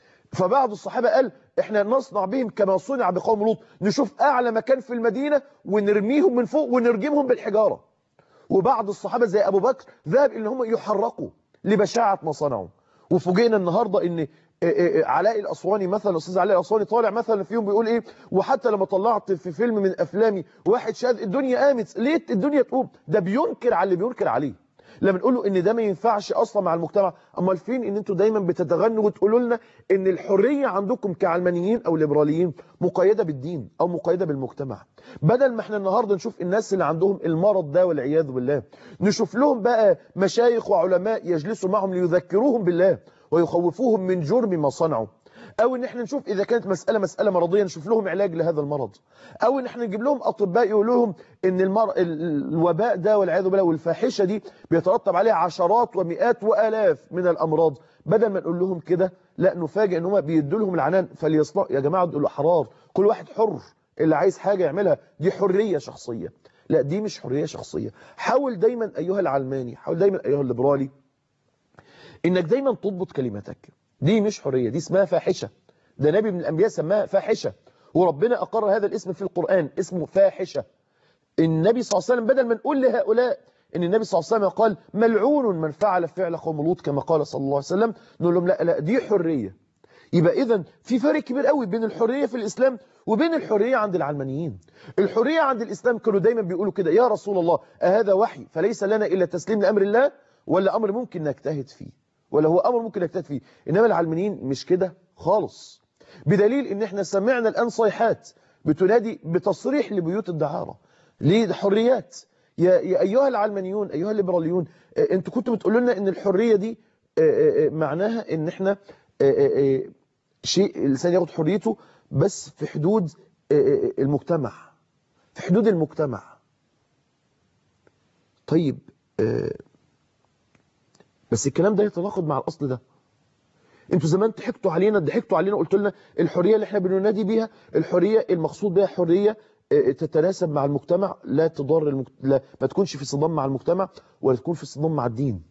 فبعض الصحابة قال احنا نصنع بهم كما صنع بقوم لوط نشوف اعلى مكان في المدينة ونرميهم من فوق ونرجمهم بالحجارة وبعض الصحابة زي ابو بكر ذهب ان هم يحرقوا لبشاعة ما صنعوا وفوجئنا النهاردة ان علاء الأسواني مثلا الأستاذ علاء الأسواني طالع مثلا فيهم بيقول إيه وحتى لما طلعت في فيلم من أفلامي واحد شاذ الدنيا قامت ليه الدنيا تقوم ده بينكر على اللي بينكر عليه لما نقول له ان ده ما ينفعش اصلا مع المجتمع امال فين ان انتوا دايما بتتغنوا وتقولوا لنا ان الحريه عندكم كعلمانيين او ليبراليين مقيده بالدين او مقيده بالمجتمع بدل ما احنا النهارده نشوف الناس اللي عندهم المرض ده والعياذ بالله نشوف لهم بقى مشايخ وعلماء يجلسوا معهم ليذكروهم بالله ويخوفوهم من جرم ما صنعوا او ان احنا نشوف اذا كانت مسألة مسألة مرضية نشوف لهم علاج لهذا المرض او ان احنا نجيب لهم اطباء يقولوا لهم ان المر... الوباء ده والعياذ بالله والفاحشة دي بيترتب عليها عشرات ومئات والاف من الامراض بدل ما نقول لهم كده لا نفاجئ ان هم بيدوا لهم العنان فليصنعوا يا جماعة دول احرار كل واحد حر اللي عايز حاجة يعملها دي حرية شخصية لا دي مش حرية شخصية حاول دايما ايها العلماني حاول دايما ايها الليبرالي انك دايما تضبط كلمتك دي مش حرية دي اسمها فاحشة ده نبي من الأنبياء سماها فاحشة وربنا أقر هذا الاسم في القرآن اسمه فاحشة النبي صلى الله عليه وسلم بدل ما نقول لهؤلاء ان النبي صلى الله عليه وسلم قال ملعون من فعل فعل قوم لوط كما قال صلى الله عليه وسلم نقول لهم لا لا دي حرية يبقى اذا في فرق كبير قوي بين الحرية في الإسلام وبين الحرية عند العلمانيين الحرية عند الإسلام كانوا دايما بيقولوا كده يا رسول الله أهذا وحي فليس لنا إلا تسليم لأمر الله ولا أمر ممكن نجتهد فيه ولا هو أمر ممكن نجتهد فيه إنما العلمانيين مش كده خالص بدليل إن إحنا سمعنا الآن صيحات بتنادي بتصريح لبيوت الدعارة لحريات يا, يا أيها العلمانيون أيها الليبراليون أنتوا كنتوا بتقولوا لنا إن الحرية دي معناها إن إحنا شيء الإنسان ياخد حريته بس في حدود المجتمع في حدود المجتمع طيب بس الكلام ده يتناقض مع الاصل ده انتوا زمان ضحكتوا علينا ضحكتوا علينا قلت لنا الحريه اللي احنا بننادي بيها الحريه المقصود بها حريه اه، تتناسب مع المجتمع لا تضر المجت... لا ما تكونش في صدام مع المجتمع ولا تكون في صدام مع الدين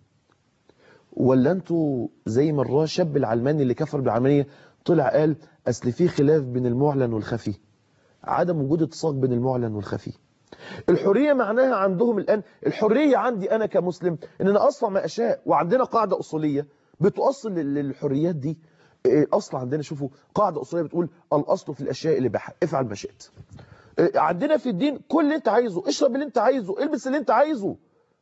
ولا انتوا زي ما الرا الشاب العلماني اللي كفر بالعلمانيه طلع قال اصل في خلاف بين المعلن والخفي عدم وجود اتساق بين المعلن والخفي الحرية معناها عندهم الآن الحرية عندي أنا كمسلم إن أنا أصنع ما أشاء وعندنا قاعدة أصولية بتؤصل لل- للحريات دي إيه، أصل عندنا شوفوا قاعدة أصولية بتقول الأصل في الأشياء اللي بحق افعل ما شئت إيه، عندنا في الدين كل اللي أنت عايزه اشرب اللي أنت عايزه البس اللي أنت عايزه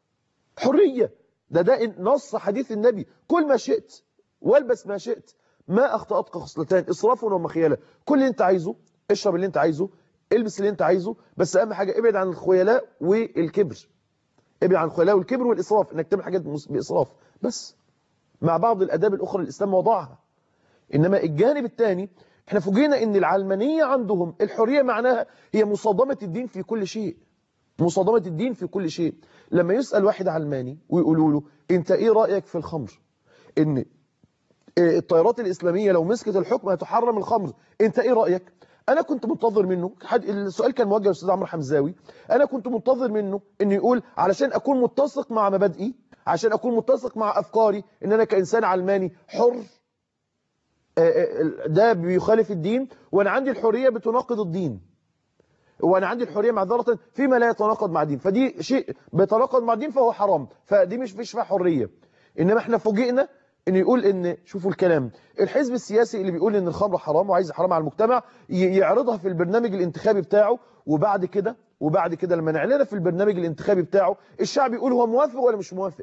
حرية ده ده نص حديث النبي كل ما شئت والبس ما شئت ما أخطأتك خصلتان إسراف ومخيلة كل اللي أنت عايزه اشرب اللي أنت عايزه البس اللي أنت عايزه بس أهم حاجة ابعد عن الخيلاء والكبر ابعد عن الخيلاء والكبر والإسراف إنك تعمل حاجات مس- بإسراف بس مع بعض الأداب الأخرى الإسلام وضعها إنما الجانب الثاني احنا فوجئنا ان العلمانية عندهم الحرية معناها هي مصادمة الدين في كل شيء مصادمة الدين في كل شيء لما يسأل واحد علماني ويقولوا له انت ايه رأيك في الخمر ان الطيارات الإسلامية لو مسكت الحكم هتحرم الخمر انت ايه رأيك انا كنت منتظر منه حد السؤال كان موجه للاستاذ عمرو حمزاوي انا كنت منتظر منه انه يقول علشان اكون متسق مع مبادئي عشان اكون متسق مع افكاري ان انا كانسان علماني حر آه، آه، ده بيخالف الدين وانا عندي الحريه بتناقض الدين وانا عندي الحريه معذره فيما لا يتناقض مع الدين فدي شيء بيتناقض مع الدين فهو حرام فدي مش فيش فيها حريه انما احنا فوجئنا ان يقول ان شوفوا الكلام الحزب السياسي اللي بيقول ان الخمر حرام وعايز حرام على المجتمع ي- يعرضها في البرنامج الانتخابي بتاعه وبعد كده وبعد كده لما نعلنها في البرنامج الانتخابي بتاعه الشعب يقول هو موافق ولا مش موافق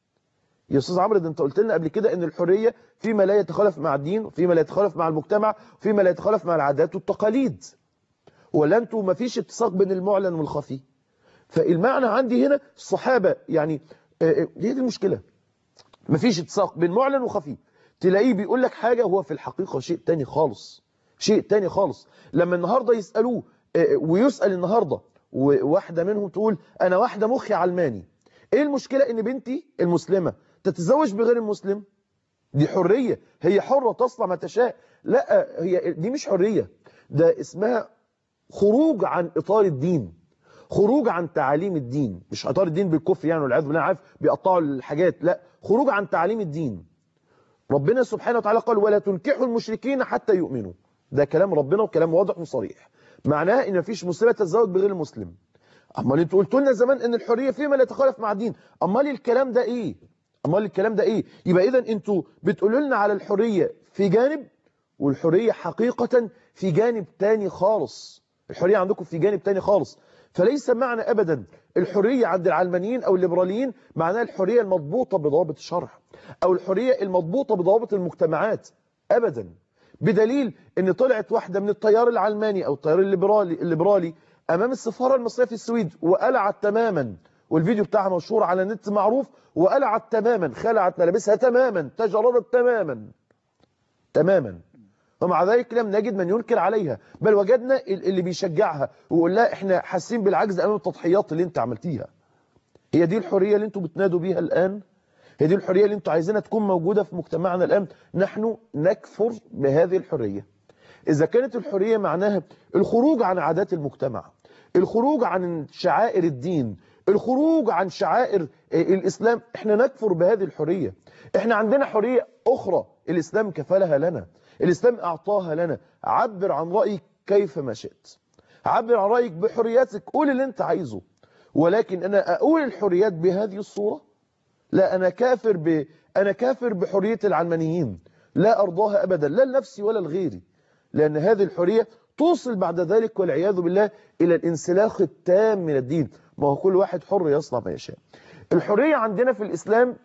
يا استاذ عمرو ده انت قلت لنا قبل كده ان الحريه فيما لا يتخالف مع الدين وفيما لا يتخالف مع المجتمع وفيما لا يتخالف مع العادات والتقاليد ولا انتوا ما فيش اتساق بين المعلن والخفي فالمعنى عندي هنا الصحابه يعني آه، آه، هي دي المشكله ما فيش اتساق بين معلن وخفي تلاقيه بيقول لك حاجه هو في الحقيقه شيء تاني خالص شيء تاني خالص لما النهارده يسالوه آه، ويسال النهارده وواحده منهم تقول انا واحده مخي علماني ايه المشكله ان بنتي المسلمه تتزوج بغير المسلم دي حريه هي حره تصنع ما تشاء لا هي دي مش حريه ده اسمها خروج عن اطار الدين خروج عن تعاليم الدين مش اطار الدين بالكفر يعني والعياذ بالله أنا عارف بيقطعوا الحاجات لا خروج عن تعاليم الدين ربنا سبحانه وتعالى قال ولا تنكحوا المشركين حتى يؤمنوا ده كلام ربنا وكلام واضح وصريح معناه ان مفيش مسلمه تتزوج بغير المسلم امال انتوا قلتوا لنا زمان ان الحريه فيما لا يتخالف مع الدين امال الكلام ده ايه امال الكلام ده ايه يبقى اذا انتوا بتقولوا لنا على الحريه في جانب والحريه حقيقه في جانب تاني خالص الحريه عندكم في جانب تاني خالص فليس معنى ابدا الحريه عند العلمانيين او الليبراليين معناها الحريه المضبوطه بضوابط الشرع او الحريه المضبوطه بضوابط المجتمعات ابدا بدليل ان طلعت واحده من التيار العلماني او التيار الليبرالي الليبرالي امام السفاره المصريه في السويد وقلعت تماما والفيديو بتاعها مشهور على النت معروف وقلعت تماما خلعت ملابسها تماما تجردت تماما تماما ومع ذلك لم نجد من ينكر عليها بل وجدنا ال- اللي بيشجعها ويقول لها احنا حاسين بالعجز امام التضحيات اللي انت عملتيها هي دي الحريه اللي انتوا بتنادوا بيها الان هي دي الحريه اللي انتوا عايزينها تكون موجوده في مجتمعنا الان نحن نكفر بهذه الحريه اذا كانت الحريه معناها الخروج عن عادات المجتمع الخروج عن شعائر الدين الخروج عن شعائر آه، الاسلام احنا نكفر بهذه الحريه احنا عندنا حريه اخرى الاسلام كفلها لنا الاسلام اعطاها لنا عبر عن رايك كيف ما شئت عبر عن رايك بحرياتك قول اللي انت عايزه ولكن انا اقول الحريات بهذه الصوره لا انا كافر ب... انا كافر بحريه العلمانيين لا ارضاها ابدا لا لنفسي ولا لغيري لان هذه الحريه توصل بعد ذلك والعياذ بالله الى الانسلاخ التام من الدين ما هو كل واحد حر يصنع ما يشاء الحريه عندنا في الاسلام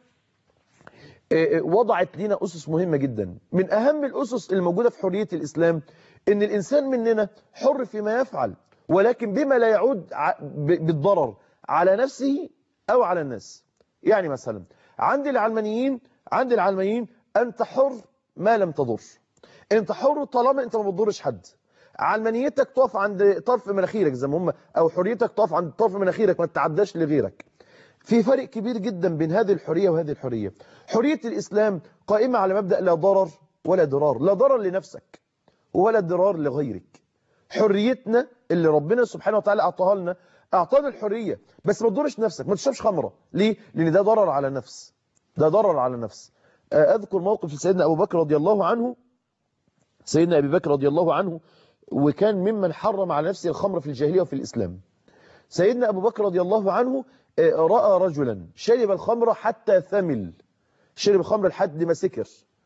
آه، آه، وضعت لنا اسس مهمه جدا من اهم الاسس الموجوده في حريه الاسلام ان الانسان مننا حر فيما يفعل ولكن بما لا يعود ع- ب- بالضرر على نفسه او على الناس يعني مثلا عند العلمانيين عند العلمانيين انت حر ما لم تضر انت حر طالما انت ما بتضرش حد علمانيتك تقف عند طرف مناخيرك زي ما هم او حريتك تقف عند طرف مناخيرك ما تتعداش لغيرك في فرق كبير جدا بين هذه الحرية وهذه الحرية حرية الإسلام قائمة على مبدأ لا ضرر ولا ضرار لا ضرر لنفسك ولا ضرار لغيرك حريتنا اللي ربنا سبحانه وتعالى أعطاها لنا أعطانا الحرية بس ما تضرش نفسك ما تشربش خمرة ليه؟ لأن ده ضرر على نفس ده ضرر على نفس أذكر موقف لسيدنا أبو بكر رضي الله عنه سيدنا أبي بكر رضي الله عنه وكان ممن حرم على نفسه الخمر في الجاهلية وفي الإسلام سيدنا أبو بكر رضي الله عنه رأى رجلا شرب الخمر حتى ثمل شرب الخمر لحد ما سكر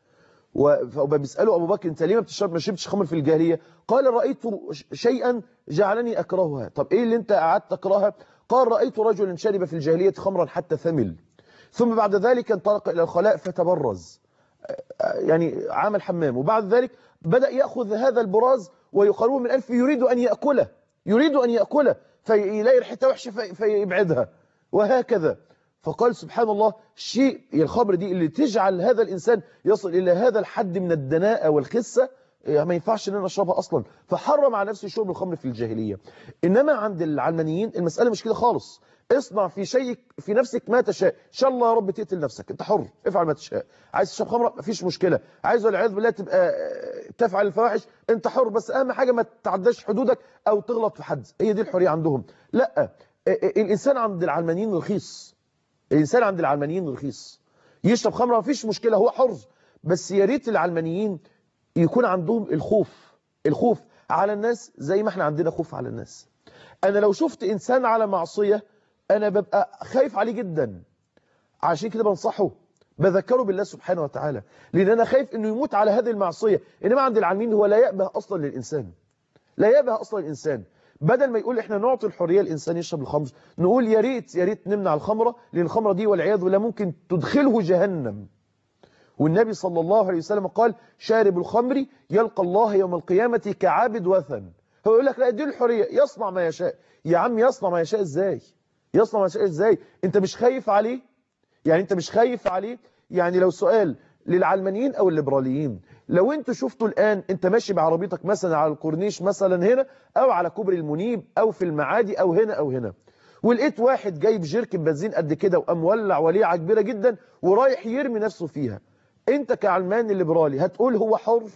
وبيسأله أبو بكر أنت ليه ما بتشرب ما شربتش خمر في الجاهلية قال رأيت شيئا جعلني أكرهها طب إيه اللي أنت قعدت تكرهها قال رأيت رجلا شرب في الجاهلية خمرا حتى ثمل ثم بعد ذلك انطلق إلى الخلاء فتبرز يعني عمل حمام وبعد ذلك بدأ يأخذ هذا البراز ويقربه من ألف يريد أن يأكله يريد أن يأكله فيلاقي ريحتها وحشة فيبعدها وهكذا فقال سبحان الله شيء الخمر دي اللي تجعل هذا الإنسان يصل إلى هذا الحد من الدناءة والخسة ما ينفعش ان انا اشربها اصلا فحرم على نفسه شرب الخمر في الجاهلية انما عند العلمانيين المسألة مش كده خالص اصنع في شيء في نفسك ما تشاء ان شاء الله يا رب تقتل نفسك انت حر افعل ما تشاء عايز تشرب خمره مفيش مشكله عايز والعياذ بالله تبقى تفعل الفواحش انت حر بس اهم حاجه ما تتعداش حدودك او تغلط في حد هي دي الحريه عندهم لا الانسان عند العلمانيين رخيص الانسان عند العلمانيين رخيص يشرب خمره مفيش مشكله هو حر بس يا ريت العلمانيين يكون عندهم الخوف الخوف على الناس زي ما احنا عندنا خوف على الناس انا لو شفت انسان على معصيه انا ببقى خايف عليه جدا عشان كده بنصحه بذكره بالله سبحانه وتعالى لان انا خايف انه يموت على هذه المعصيه انما عند العالمين هو لا يأبه اصلا للانسان لا يأبه اصلا الانسان بدل ما يقول احنا نعطي الحريه الانسان يشرب الخمر نقول يا ريت يا ريت نمنع الخمره لان الخمره دي والعياذ بالله ممكن تدخله جهنم والنبي صلى الله عليه وسلم قال شارب الخمر يلقى الله يوم القيامه كعابد وثن هو يقول لك لا دي الحريه يصنع ما يشاء يا عم يصنع ما يشاء ازاي يصنع ما يشاء ازاي انت مش خايف عليه يعني انت مش خايف عليه يعني لو سؤال للعلمانيين او الليبراليين لو انتوا شفتوا الان انت ماشي بعربيتك مثلا على الكورنيش مثلا هنا او على كوبري المنيب او في المعادي او هنا او هنا ولقيت واحد جايب جيركن بنزين قد كده وقام ولع وليعه كبيره جدا ورايح يرمي نفسه فيها انت كعلماني ليبرالي هتقول هو حر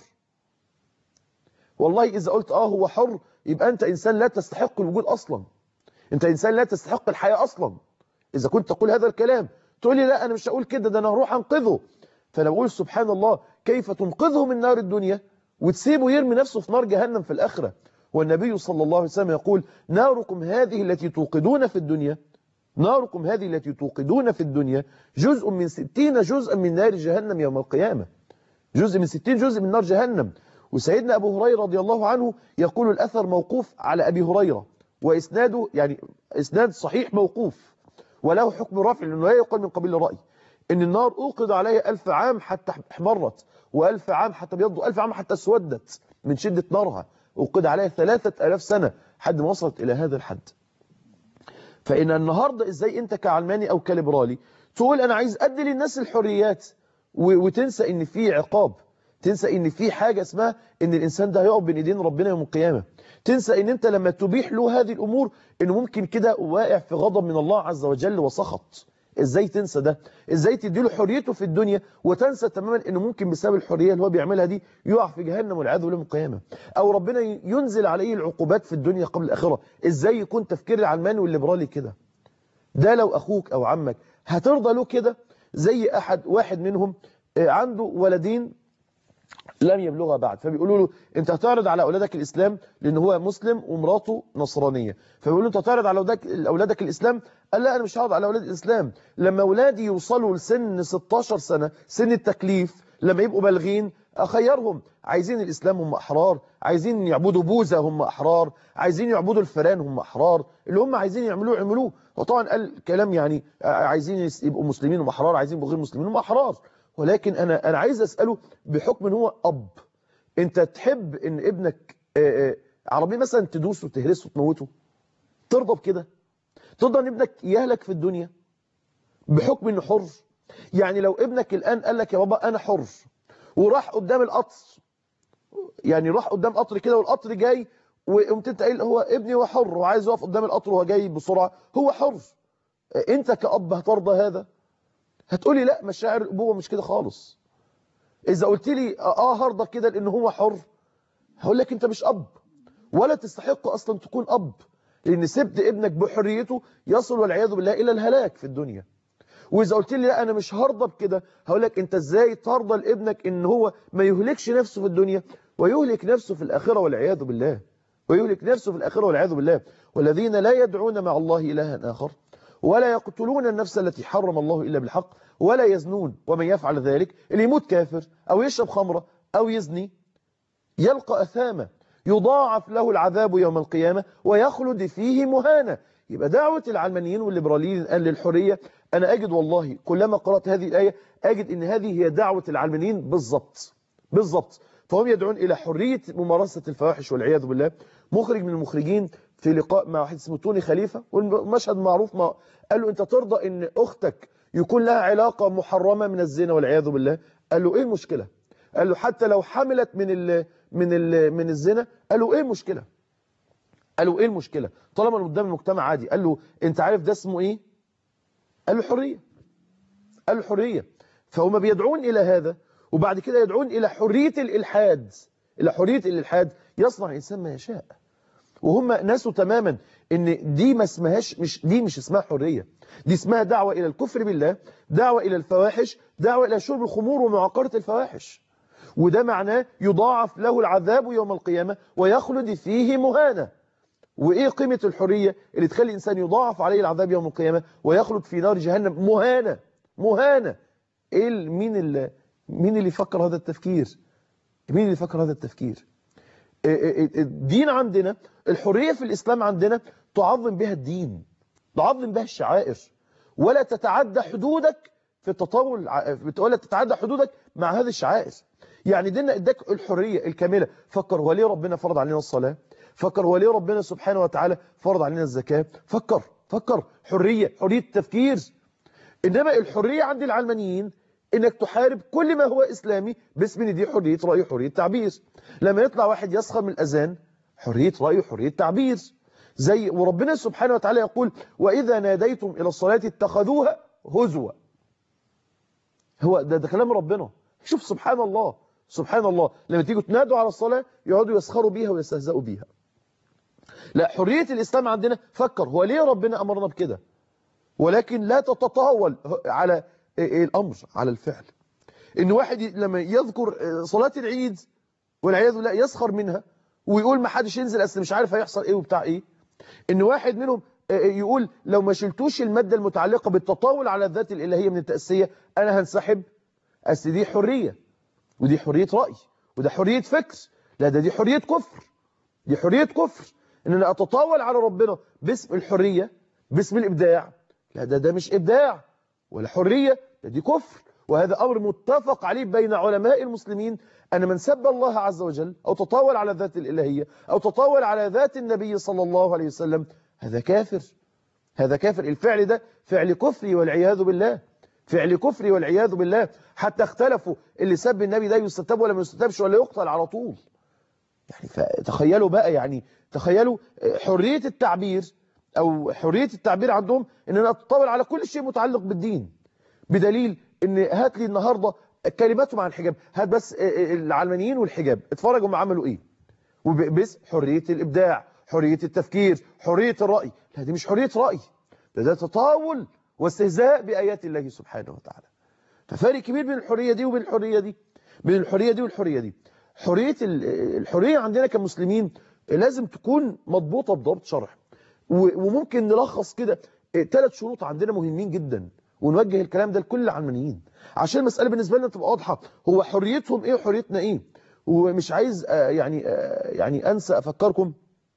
والله اذا قلت اه هو حر يبقى انت انسان لا تستحق الوجود اصلا انت انسان لا تستحق الحياه اصلا اذا كنت تقول هذا الكلام تقول لي لا انا مش هقول كده ده انا هروح انقذه فانا بقول سبحان الله كيف تنقذه من نار الدنيا وتسيبه يرمي نفسه في نار جهنم في الآخرة والنبي صلى الله عليه وسلم يقول ناركم هذه التي توقدون في الدنيا ناركم هذه التي توقدون في الدنيا جزء من ستين جزءا من نار جهنم يوم القيامة جزء من ستين جزء من نار جهنم وسيدنا أبو هريرة رضي الله عنه يقول الأثر موقوف على أبي هريرة وإسناده يعني إسناد صحيح موقوف وله حكم رفع لأنه لا يقال من قبيل الرأي إن النار أوقد عليها ألف عام حتى احمرت وألف عام حتى بيض وألف عام حتى اسودت من شدة نارها أوقد عليها ثلاثة ألاف سنة حد ما وصلت إلى هذا الحد فإن النهاردة إزاي أنت كعلماني أو كليبرالي تقول أنا عايز أدي للناس الحريات وتنسى إن في عقاب تنسى إن في حاجة اسمها إن الإنسان ده هيقف بين إيدين ربنا يوم القيامة تنسى إن أنت لما تبيح له هذه الأمور إنه ممكن كده واقع في غضب من الله عز وجل وسخط ازاي تنسى ده ازاي تديله حريته في الدنيا وتنسى تماما انه ممكن بسبب الحريه اللي هو بيعملها دي يقع في جهنم والعياذ بالله من القيامه او ربنا ينزل عليه العقوبات في الدنيا قبل الاخره ازاي يكون تفكير العلماني والليبرالي كده ده لو اخوك او عمك هترضى له كده زي احد واحد منهم عنده ولدين لم يبلغها بعد فبيقولوا له انت هتعرض على اولادك الاسلام لان هو مسلم ومراته نصرانيه فبيقولوا له انت هتعرض على اولادك اولادك الاسلام قال لا انا مش هعرض على اولاد الاسلام لما اولادي يوصلوا لسن 16 سنه سن التكليف لما يبقوا بالغين اخيرهم عايزين الاسلام هم احرار عايزين يعبدوا بوذا هم احرار عايزين يعبدوا الفئران هم احرار اللي هم عايزين يعملوه يعملوه وطبعا قال كلام يعني عايزين يبقوا مسلمين هم احرار عايزين يبقوا غير مسلمين هم احرار ولكن انا انا عايز اساله بحكم ان هو اب انت تحب ان ابنك عربيه مثلا تدوسه وتهرسه وتموته ترضى بكده ترضى ان ابنك يهلك في الدنيا بحكم انه حر يعني لو ابنك الان قال لك يا بابا انا حر وراح قدام القطر يعني راح قدام قطر كده والقطر جاي وقمت انت قايل هو ابني هو حر وعايز يقف قدام القطر وهو جاي بسرعه هو حر انت كأب هترضى هذا هتقولي لا مشاعر الأبوة مش كده خالص إذا قلت لي آه هرضى كده لأن هو حر هقول لك أنت مش أب ولا تستحق أصلا تكون أب لأن سبت ابنك بحريته يصل والعياذ بالله إلى الهلاك في الدنيا وإذا قلت لي لا أنا مش هرضى بكده هقول لك أنت إزاي ترضى لابنك إن هو ما يهلكش نفسه في الدنيا ويهلك نفسه في الآخرة والعياذ بالله ويهلك نفسه في الآخرة والعياذ بالله والذين لا يدعون مع الله إلها آخر ولا يقتلون النفس التي حرم الله إلا بالحق ولا يزنون ومن يفعل ذلك اللي يموت كافر أو يشرب خمرة أو يزني يلقى أثاما يضاعف له العذاب يوم القيامة ويخلد فيه مهانا يبقى دعوة العلمانيين والليبراليين الآن للحرية أنا أجد والله كلما قرأت هذه الآية أجد أن هذه هي دعوة العلمانيين بالضبط بالضبط فهم يدعون إلى حرية ممارسة الفواحش والعياذ بالله مخرج من المخرجين في لقاء مع واحد اسمه توني خليفة والمشهد معروف ما قال له أنت ترضى أن أختك يكون لها علاقة محرمة من الزنا والعياذ بالله قال له إيه المشكلة قال له حتى لو حملت من ال من ال من الزنا قال له إيه المشكلة قال له إيه المشكلة طالما قدام المجتمع عادي قال له أنت عارف ده اسمه إيه قال له حرية قال له حرية فهم بيدعون إلى هذا وبعد كده يدعون إلى حرية الإلحاد إلى حرية الإلحاد يصنع الإنسان ما يشاء وهم ناسوا تماما ان دي ما اسمهاش مش دي مش اسمها حرية دي اسمها دعوة الى الكفر بالله دعوة الى الفواحش دعوة الى شرب الخمور ومعاقرة الفواحش وده معناه يضاعف له العذاب يوم القيامة ويخلد فيه مهانة وايه قيمة الحرية اللي تخلي الانسان يضاعف عليه العذاب يوم القيامة ويخلد في نار جهنم مهانة مهانة ايه مين اللي مين اللي يفكر هذا التفكير مين اللي يفكر هذا التفكير الدين عندنا الحرية في الإسلام عندنا تعظم بها الدين تعظم بها الشعائر ولا تتعدى حدودك في التطاول ولا تتعدى حدودك مع هذه الشعائر يعني ديننا اداك الحرية الكاملة فكر هو ليه ربنا فرض علينا الصلاة فكر هو ليه ربنا سبحانه وتعالى فرض علينا الزكاة فكر فكر حرية حرية التفكير إنما الحرية عند العلمانيين انك تحارب كل ما هو اسلامي باسم ان دي حريه راي وحريه تعبير لما يطلع واحد يسخر من الاذان حريه راي وحريه تعبير زي وربنا سبحانه وتعالى يقول واذا ناديتم الى الصلاه اتخذوها هزوا هو ده, ده كلام ربنا شوف سبحان الله سبحان الله لما تيجوا تنادوا على الصلاه يقعدوا يسخروا بيها ويستهزئوا بيها لا حريه الاسلام عندنا فكر هو ليه ربنا امرنا بكده ولكن لا تتطاول على ايه الامر على الفعل ان واحد لما يذكر صلاة العيد والعياذ بالله يسخر منها ويقول ما حدش ينزل اصل مش عارف هيحصل ايه وبتاع ايه ان واحد منهم يقول لو ما شلتوش المادة المتعلقة بالتطاول على الذات الالهية من التأسية انا هنسحب اصل دي حرية ودي حرية رأي وده حرية فكر لا ده دي حرية كفر دي حرية كفر ان انا اتطاول على ربنا باسم الحرية باسم الابداع لا ده ده مش ابداع ولا حرية دي كفر وهذا أمر متفق عليه بين علماء المسلمين أن من سب الله عز وجل أو تطاول على ذات الإلهية أو تطاول على ذات النبي صلى الله عليه وسلم هذا كافر هذا كافر الفعل ده فعل كفري والعياذ بالله فعل كفري والعياذ بالله حتى اختلفوا اللي سب النبي ده يستتاب ولا ما يستتابش ولا يقتل على طول يعني فتخيلوا بقى يعني تخيلوا حرية التعبير أو حرية التعبير عندهم ان انا اتطاول على كل شيء متعلق بالدين بدليل ان هات لي النهاردة كلماتهم عن الحجاب هات بس العلمانيين والحجاب اتفرجوا هم عملوا ايه وبس حرية الابداع حرية التفكير حرية الرأي لا دي مش حرية رأي ده ده تطاول واستهزاء بآيات الله سبحانه وتعالى ففارق كبير بين الحرية دي وبين الحرية دي بين الحرية دي والحرية دي حرية الحرية عندنا كمسلمين لازم تكون مضبوطة بضبط شرعي وممكن نلخص كده ثلاث شروط عندنا مهمين جدا ونوجه الكلام ده لكل العلمانيين عشان المسألة بالنسبة لنا تبقى واضحة هو حريتهم ايه وحريتنا ايه ومش عايز يعني يعني انسى افكركم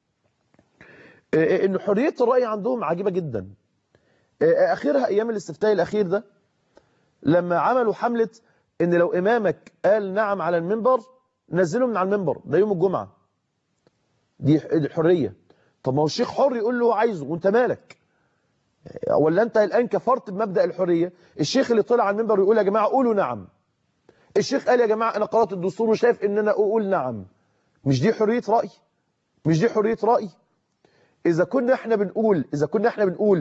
ان حرية الرأي عندهم عجيبة جدا اخرها ايام الاستفتاء الاخير ده لما عملوا حملة ان لو امامك قال نعم على المنبر نزله من على المنبر ده يوم الجمعة دي الحرية طب ما هو الشيخ حر يقول له عايزه وانت مالك ولا انت الان كفرت بمبدأ الحرية الشيخ اللي طلع على المنبر يقول يا جماعة قولوا نعم الشيخ قال يا جماعة انا قرأت الدستور وشايف ان انا اقول نعم مش دي حرية رأي مش دي حرية رأي اذا كنا احنا بنقول اذا كنا احنا بنقول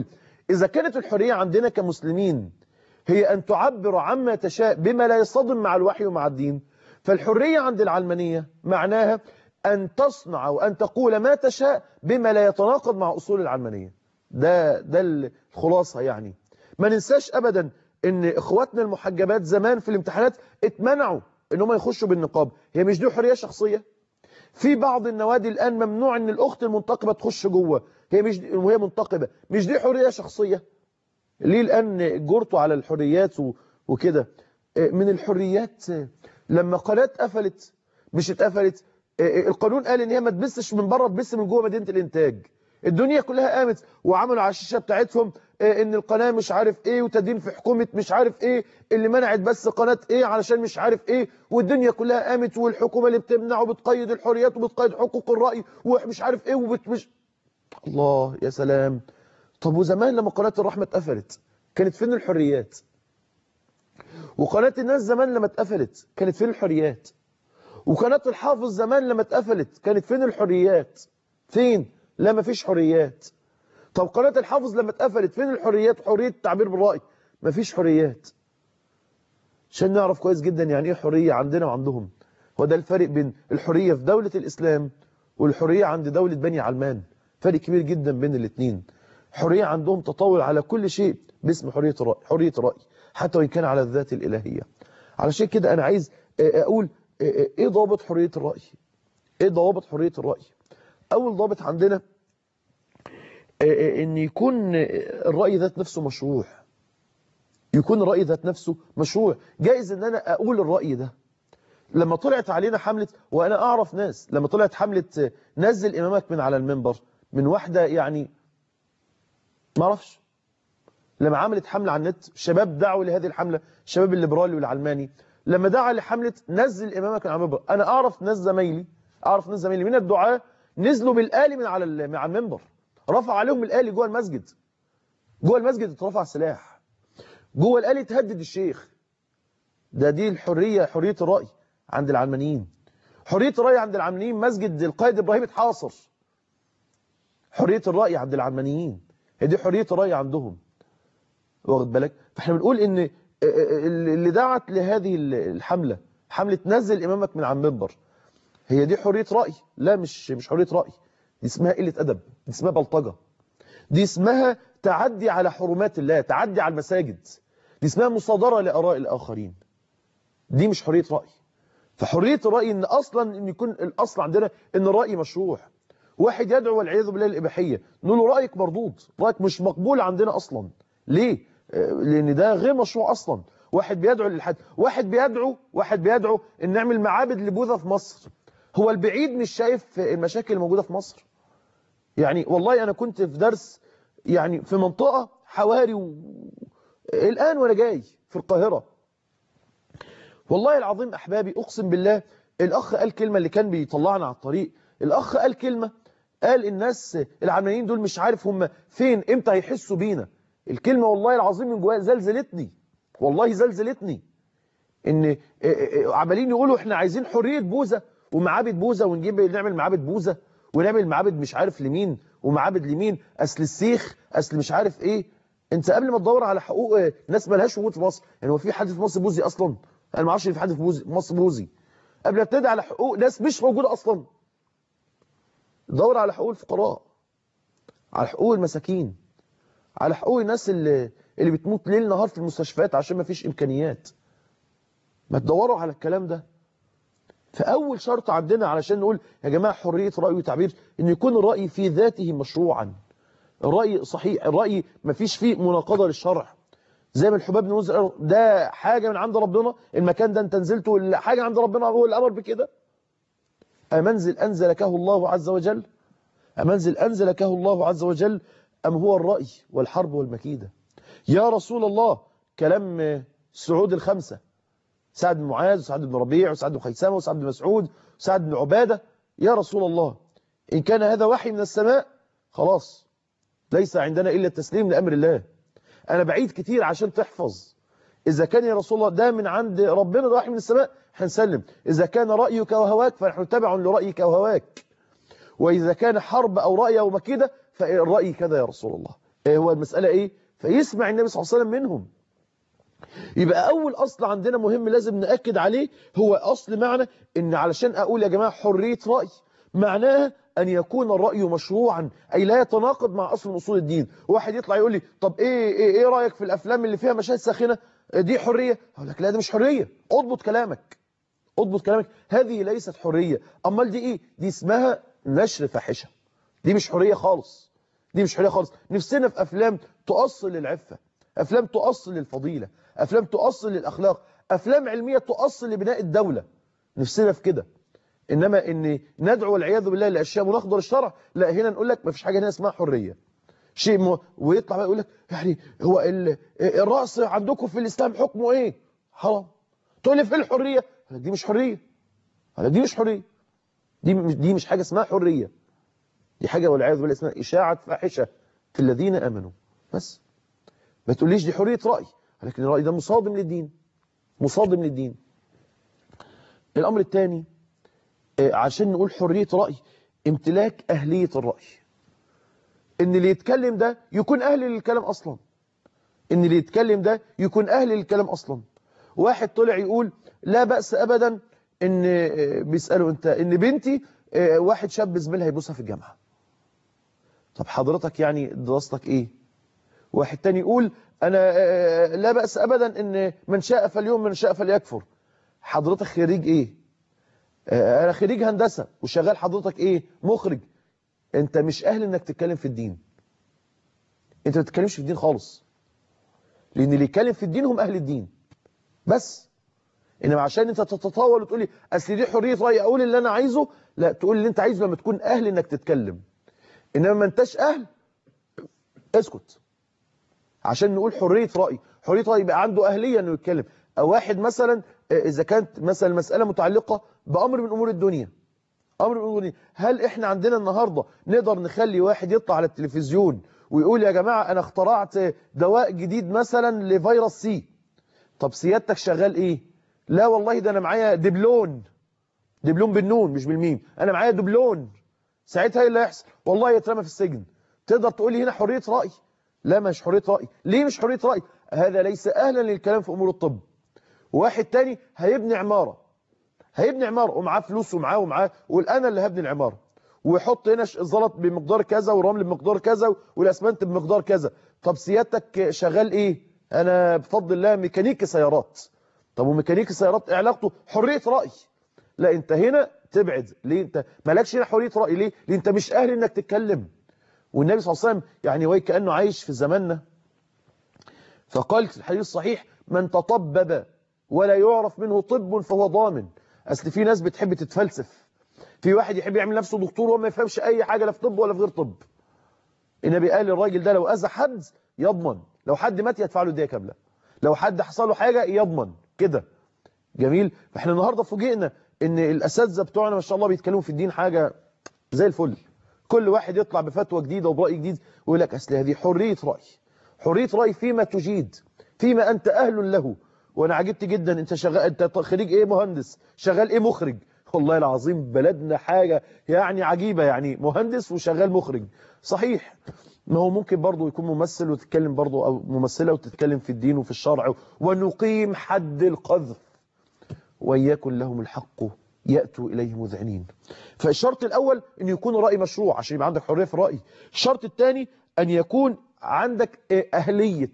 إذا كانت الحرية عندنا كمسلمين هي أن تعبر عما تشاء بما لا يصطدم مع الوحي ومع الدين فالحرية عند العلمانية معناها أن تصنع وأن تقول ما تشاء بما لا يتناقض مع أصول العلمانية ده ده الخلاصة يعني ما ننساش أبدا ان اخواتنا المحجبات زمان في الامتحانات اتمنعوا ان هم يخشوا بالنقاب هي مش دي حريه شخصيه في بعض النوادي الان ممنوع ان الاخت المنتقبه تخش جوه هي مش دي وهي منتقبه مش دي حريه شخصيه ليه الان جرتوا على الحريات وكده من الحريات لما قناه قفلت مش اتقفلت القانون قال ان هي ما تبثش من بره تبث من جوه مدينه الانتاج الدنيا كلها قامت وعملوا على الشاشه بتاعتهم ان القناه مش عارف ايه وتدين في حكومه مش عارف ايه اللي منعت بس قناه ايه علشان مش عارف ايه والدنيا كلها قامت والحكومه اللي بتمنع وبتقيد الحريات وبتقيد حقوق الراي ومش عارف ايه ومش الله يا سلام طب وزمان لما قناه الرحمه اتقفلت كانت فين الحريات وقناه الناس زمان لما اتقفلت كانت فين الحريات وقناه الحافظ زمان لما اتقفلت كانت فين الحريات فين لا مفيش حريات طب قناة الحافظ لما اتقفلت فين الحريات وحرية التعبير بالرأي مفيش حريات عشان نعرف كويس جدا يعني ايه حرية عندنا وعندهم هو ده الفرق بين الحرية في دولة الإسلام والحرية عند دولة بني علمان فرق كبير جدا بين الاثنين حرية عندهم تطاول على كل شيء باسم حرية الرأي حرية الرأي حتى وإن كان على الذات الإلهية علشان كده أنا عايز أقول إيه ضابط حرية الرأي إيه ضوابط حرية الرأي أول ضابط عندنا ان يكون الرأي ذات نفسه مشروع يكون الرأي ذات نفسه مشروع جائز ان انا اقول الرأي ده لما طلعت علينا حملة وانا اعرف ناس لما طلعت حملة نزل امامك من على المنبر من واحدة يعني ما اعرفش لما عملت حملة على النت شباب دعوا لهذه الحملة الشباب الليبرالي والعلماني لما دعا لحملة نزل امامك من على المنبر انا اعرف ناس زمايلي اعرف ناس زمايلي من الدعاة نزلوا بالآلي من على من على المنبر رفع عليهم الآلي جوه المسجد جوه المسجد اترفع سلاح جوه الآلي تهدد الشيخ ده دي الحرية حرية الرأي عند العلمانيين حرية الرأي عند العلمانيين مسجد القائد إبراهيم اتحاصر حرية الرأي عند العلمانيين هي دي حرية الرأي عندهم واخد بالك فاحنا بنقول ان اللي دعت لهذه الحملة حملة نزل إمامك من على المنبر هي دي حرية رأي لا مش مش حرية رأي دي اسمها قلة أدب دي اسمها بلطجة دي اسمها تعدي على حرمات الله تعدي على المساجد دي اسمها مصادرة لآراء الآخرين دي مش حرية رأي فحرية الرأي ان اصلا ان يكون الاصل عندنا ان الرأي مشروع واحد يدعو والعياذ بالله الإباحية نقول له رأيك مردود رأيك مش مقبول عندنا أصلا ليه لأن ده غير مشروع أصلا واحد بيدعو للحد واحد بيدعو واحد بيدعو ان نعمل معابد لبوذا في مصر هو البعيد مش شايف المشاكل الموجودة في مصر يعني والله أنا كنت في درس يعني في منطقة حواري و... الآن وأنا جاي في القاهرة والله العظيم أحبابي أقسم بالله الأخ قال كلمة اللي كان بيطلعنا على الطريق الأخ قال كلمة قال الناس العمانيين دول مش عارف هم فين امتى هيحسوا بينا الكلمة والله العظيم من جوايا زلزلتني والله زلزلتني ان عمالين يقولوا احنا عايزين حرية بوذا ومعابد بوذا ونجيب نعمل معابد بوذا ونعمل معابد مش عارف لمين ومعابد لمين اصل السيخ اصل مش عارف ايه انت قبل ما تدور على حقوق ناس مالهاش وجود في مصر يعني هو في حد في مصر بوذي اصلا انا ما اعرفش في حد في مصر بوذي قبل ما ابتدي على حقوق ناس مش موجوده اصلا دور على حقوق الفقراء على حقوق المساكين على حقوق الناس اللي اللي بتموت ليل نهار في المستشفيات عشان ما فيش امكانيات ما تدوروا على الكلام ده فاول شرط عندنا علشان نقول يا جماعه حريه راي وتعبير ان يكون الراي في ذاته مشروعا الراي صحيح الراي ما فيش فيه مناقضه للشرع زي ما الحباب بن منذر ده حاجه من عند ربنا المكان ده انت نزلته حاجه عند ربنا هو اللي امر بكده امنزل انزلكه الله عز وجل امنزل انزلكه الله عز وجل ام هو الراي والحرب والمكيده يا رسول الله كلام السعود الخمسه سعد بن معاذ وسعد بن ربيع وسعد بن خيسامه وسعد بن مسعود وسعد بن عباده يا رسول الله ان كان هذا وحي من السماء خلاص ليس عندنا الا التسليم لامر الله انا بعيد كتير عشان تحفظ اذا كان يا رسول الله ده من عند ربنا ده وحي من السماء هنسلم اذا كان رايك وهواك فنحن تبع لرايك وهواك واذا كان حرب او راي او مكيده فالراي كذا يا رسول الله إيه هو المسألة إيه فيسمع النبي صلى الله عليه وسلم منهم يبقى أول أصل عندنا مهم لازم نأكد عليه هو أصل معنى إن علشان أقول يا جماعة حرية رأي معناها أن يكون الرأي مشروعا أي لا يتناقض مع أصل من أصول الدين واحد يطلع يقول لي طب إيه, إيه, إيه رأيك في الأفلام اللي فيها مشاهد ساخنة دي حرية أقول لك لا دي مش حرية اضبط كلامك اضبط كلامك هذه ليست حرية أمال دي إيه دي اسمها نشر فاحشة دي مش حرية خالص دي مش حرية خالص نفسنا في أفلام تؤصل للعفة أفلام تؤصل للفضيلة أفلام تؤصل للأخلاق أفلام علمية تؤصل لبناء الدولة نفسنا في كده إنما إن ندعو والعياذ بالله لأشياء مناقضة للشرع لا هنا نقول لك ما فيش حاجة هنا اسمها حرية شيء م... ويطلع بقى يقول لك يعني هو ال... الرأس عندكم في الإسلام حكمه إيه حرام تقول لي في الحرية دي مش حرية دي مش حرية دي مش دي مش حاجة اسمها حرية دي حاجة والعياذ بالله اسمها إشاعة فاحشة في الذين آمنوا بس ما تقوليش دي حرية رأي لكن الرأي ده مصادم للدين مصادم للدين الأمر الثاني عشان نقول حرية رأي امتلاك أهلية الرأي ان اللي يتكلم ده يكون أهل للكلام أصلا ان اللي يتكلم ده يكون أهل للكلام أصلا واحد طلع يقول لا بأس أبدا ان بيسأله انت ان بنتي واحد شاب زميلها يبوسها في الجامعة طب حضرتك يعني دراستك ايه واحد تاني يقول انا لا بأس ابدا ان من شاء فاليوم من شاء فليكفر حضرتك خريج ايه انا خريج هندسة وشغال حضرتك ايه مخرج انت مش اهل انك تتكلم في الدين انت ما تتكلمش في الدين خالص لان اللي يتكلم في الدين هم اهل الدين بس انما عشان انت تتطاول وتقول لي اصل دي حريه راي اقول اللي انا عايزه لا تقول اللي انت عايزه لما تكون اهل انك تتكلم انما ما انتش اهل اسكت عشان نقول حريه راي حريه راي يبقى عنده اهليه انه يتكلم او واحد مثلا اذا كانت مثلا المساله متعلقه بامر من امور الدنيا امر من امور الدنيا هل احنا عندنا النهارده نقدر نخلي واحد يطلع على التلفزيون ويقول يا جماعه انا اخترعت دواء جديد مثلا لفيروس سي طب سيادتك شغال ايه لا والله ده انا معايا دبلون دبلون بالنون مش بالميم انا معايا دبلون ساعتها ايه اللي هيحصل والله يترمى في السجن تقدر تقول لي هنا حريه راي لا مش حريه راي ليه مش حريه راي هذا ليس اهلا للكلام في امور الطب واحد تاني هيبني عماره هيبني عماره ومعاه فلوس ومعاه ومعاه ويقول انا اللي هبني العماره ويحط هنا الزلط بمقدار كذا والرمل بمقدار كذا والاسمنت بمقدار كذا طب سيادتك شغال ايه انا بفضل الله ميكانيكي سيارات طب وميكانيكي سيارات ايه علاقته حريه راي لا انت هنا تبعد ليه انت مالكش هنا حريه راي ليه ليه انت مش اهل انك تتكلم والنبي صلى الله عليه وسلم يعني وهي كانه عايش في زماننا فقال في الحديث الصحيح من تطبب ولا يعرف منه طب فهو ضامن اصل في ناس بتحب تتفلسف في واحد يحب يعمل نفسه دكتور وما يفهمش اي حاجه لا في طب ولا في غير طب النبي قال الراجل ده لو اذى حد يضمن لو حد مات يدفع له ديه كامله لو حد حصل له حاجه يضمن كده جميل فاحنا النهارده فوجئنا ان الاساتذه بتوعنا ما شاء الله بيتكلموا في الدين حاجه زي الفل كل واحد يطلع بفتوى جديده وبراي جديد ويقول لك اصل هذه حريه راي حريه راي فيما تجيد فيما انت اهل له وانا عجبت جدا انت شغال انت خريج ايه مهندس شغال ايه مخرج والله العظيم بلدنا حاجة يعني عجيبة يعني مهندس وشغال مخرج صحيح ما هو ممكن برضه يكون ممثل وتتكلم برضه أو ممثلة وتتكلم في الدين وفي الشرع ونقيم حد القذف وإياكن لهم الحق يأتوا إليه مذعنين فالشرط الأول أن يكون رأي مشروع عشان يبقى عندك حرية في الرأي الشرط الثاني أن يكون عندك أهلية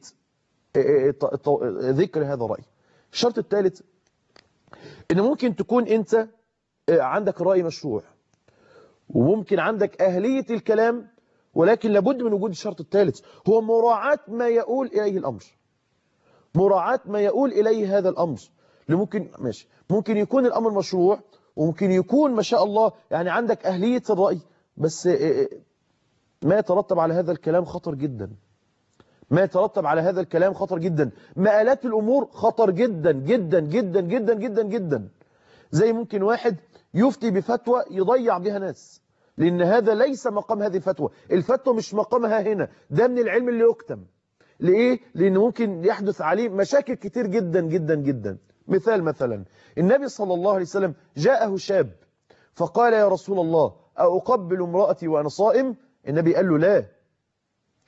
ذكر هذا الرأي الشرط الثالث أن ممكن تكون أنت عندك رأي مشروع وممكن عندك أهلية الكلام ولكن لابد من وجود الشرط الثالث هو مراعاة ما يقول إليه الأمر مراعاة ما يقول إليه هذا الأمر ممكن ماشي ممكن يكون الأمر مشروع وممكن يكون ما شاء الله يعني عندك أهلية الرأي بس ما يترتب على هذا الكلام خطر جدا ما يترتب على هذا الكلام خطر جدا مآلات الأمور خطر جدا جدا جدا جدا جدا جدا زي ممكن واحد يفتي بفتوى يضيع بها ناس لأن هذا ليس مقام هذه الفتوى الفتوى مش مقامها هنا ده من العلم اللي يكتم لإيه؟ لأن ممكن يحدث عليه مشاكل كتير جدا جدا جدا مثال مثلا النبي صلى الله عليه وسلم جاءه شاب فقال يا رسول الله أقبل امرأتي وأنا صائم النبي قال له لا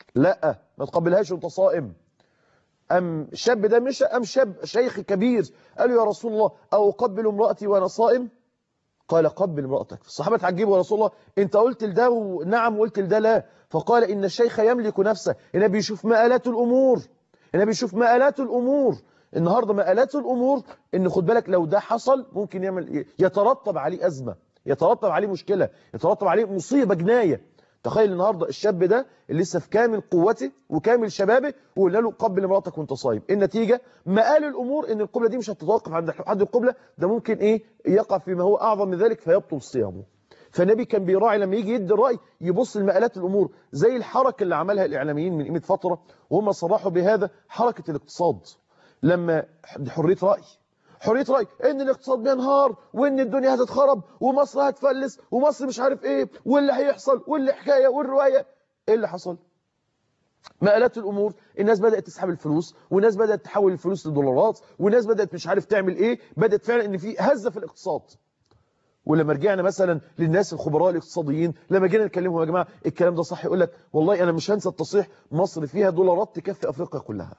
لا ما تقبلهاش وانت صائم أم شاب ده مش أم شاب شيخ كبير قال له يا رسول الله أو أقبل امرأتي وأنا صائم قال قبل امرأتك الصحابة تعجبوا يا رسول الله انت قلت لده ونعم وقلت لده لا فقال إن الشيخ يملك نفسه هنا بيشوف مآلات الأمور هنا بيشوف مآلات الأمور النهاردة مآلات الأمور إن خد بالك لو ده حصل ممكن يعمل يترتب عليه أزمة يترتب عليه مشكلة يترتب عليه مصيبة جناية تخيل النهاردة الشاب ده اللي لسه في كامل قوته وكامل شبابه وقلنا له قبل مراتك وانت صايم النتيجة مآل الأمور ان القبلة دي مش هتتوقف عند حد القبلة ده ممكن ايه يقع فيما هو أعظم من ذلك فيبطل صيامه فالنبي كان بيراعي لما يجي يدي الرأي يبص لمآلات الأمور زي الحركة اللي عملها الإعلاميين من قيمة فترة وهم صرحوا بهذا حركة الاقتصاد لما حرية رأي حرية رأي ان الاقتصاد بينهار وان الدنيا هتتخرب ومصر هتفلس ومصر مش عارف ايه واللي هيحصل واللي حكاية والرواية ايه اللي حصل مآلات الأمور الناس بدأت تسحب الفلوس والناس بدأت تحول الفلوس لدولارات والناس بدأت مش عارف تعمل ايه بدأت فعلا ان في هزة في الاقتصاد ولما رجعنا مثلا للناس الخبراء الاقتصاديين لما جينا نكلمهم يا جماعة الكلام ده صح يقول لك والله انا مش هنسى التصحيح مصر فيها دولارات تكفي افريقيا كلها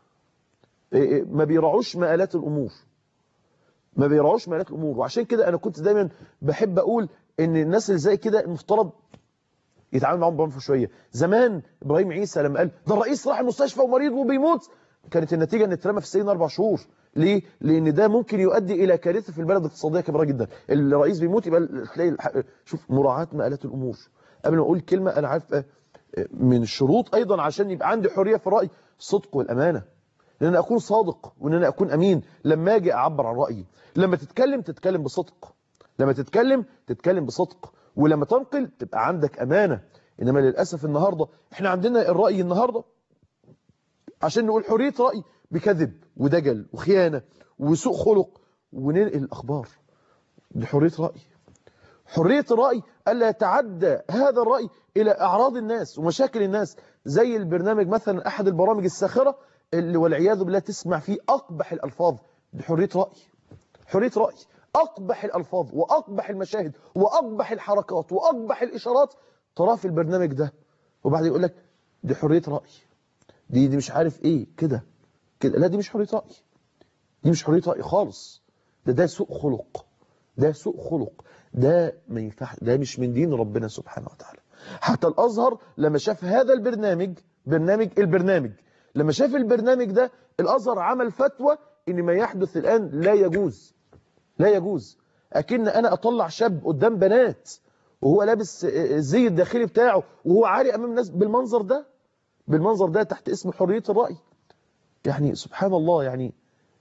ما بيراعوش مآلات الأمور ما بيراعوش مآلات الأمور وعشان كده أنا كنت دايما بحب أقول إن الناس اللي زي كده المفترض يتعامل معاهم بعنف شوية زمان إبراهيم عيسى لما قال ده الرئيس راح المستشفى ومريض وبيموت كانت النتيجة إن اترمى في السجن أربع شهور ليه؟ لأن ده ممكن يؤدي إلى كارثة في البلد اقتصادية كبيرة جدا الرئيس بيموت يبقى تلاقي شوف مراعاة مآلات الأمور قبل ما أقول كلمة أنا عارف من الشروط أيضا عشان يبقى عندي حرية في الرأي الصدق والأمانة لأن أنا أكون صادق وأن أنا أكون أمين لما أجي أعبر عن رأيي لما تتكلم تتكلم بصدق لما تتكلم تتكلم بصدق ولما تنقل تبقى عندك أمانة إنما للأسف النهاردة إحنا عندنا الرأي النهاردة عشان نقول حرية رأي بكذب ودجل وخيانة وسوء خلق وننقل الأخبار دي حرية رأي حرية الرأي ألا يتعدى هذا الرأي إلى أعراض الناس ومشاكل الناس زي البرنامج مثلا أحد البرامج الساخرة اللي والعياذ بالله تسمع فيه أقبح الألفاظ دي حرية رأي حرية رأي أقبح الألفاظ وأقبح المشاهد وأقبح الحركات وأقبح الإشارات تراه في البرنامج ده وبعد يقول لك دي حرية رأي دي دي مش عارف إيه كده كده لا دي مش حرية رأي دي مش حرية رأي خالص ده ده سوء خلق ده سوء خلق ده ما ينفع ده مش من دين ربنا سبحانه وتعالى حتى الأزهر لما شاف هذا البرنامج برنامج البرنامج لما شاف البرنامج ده الأزهر عمل فتوى إن ما يحدث الآن لا يجوز لا يجوز أكن أنا أطلع شاب قدام بنات وهو لابس الزي الداخلي بتاعه وهو عاري أمام الناس بالمنظر ده بالمنظر ده تحت اسم حرية الرأي يعني سبحان الله يعني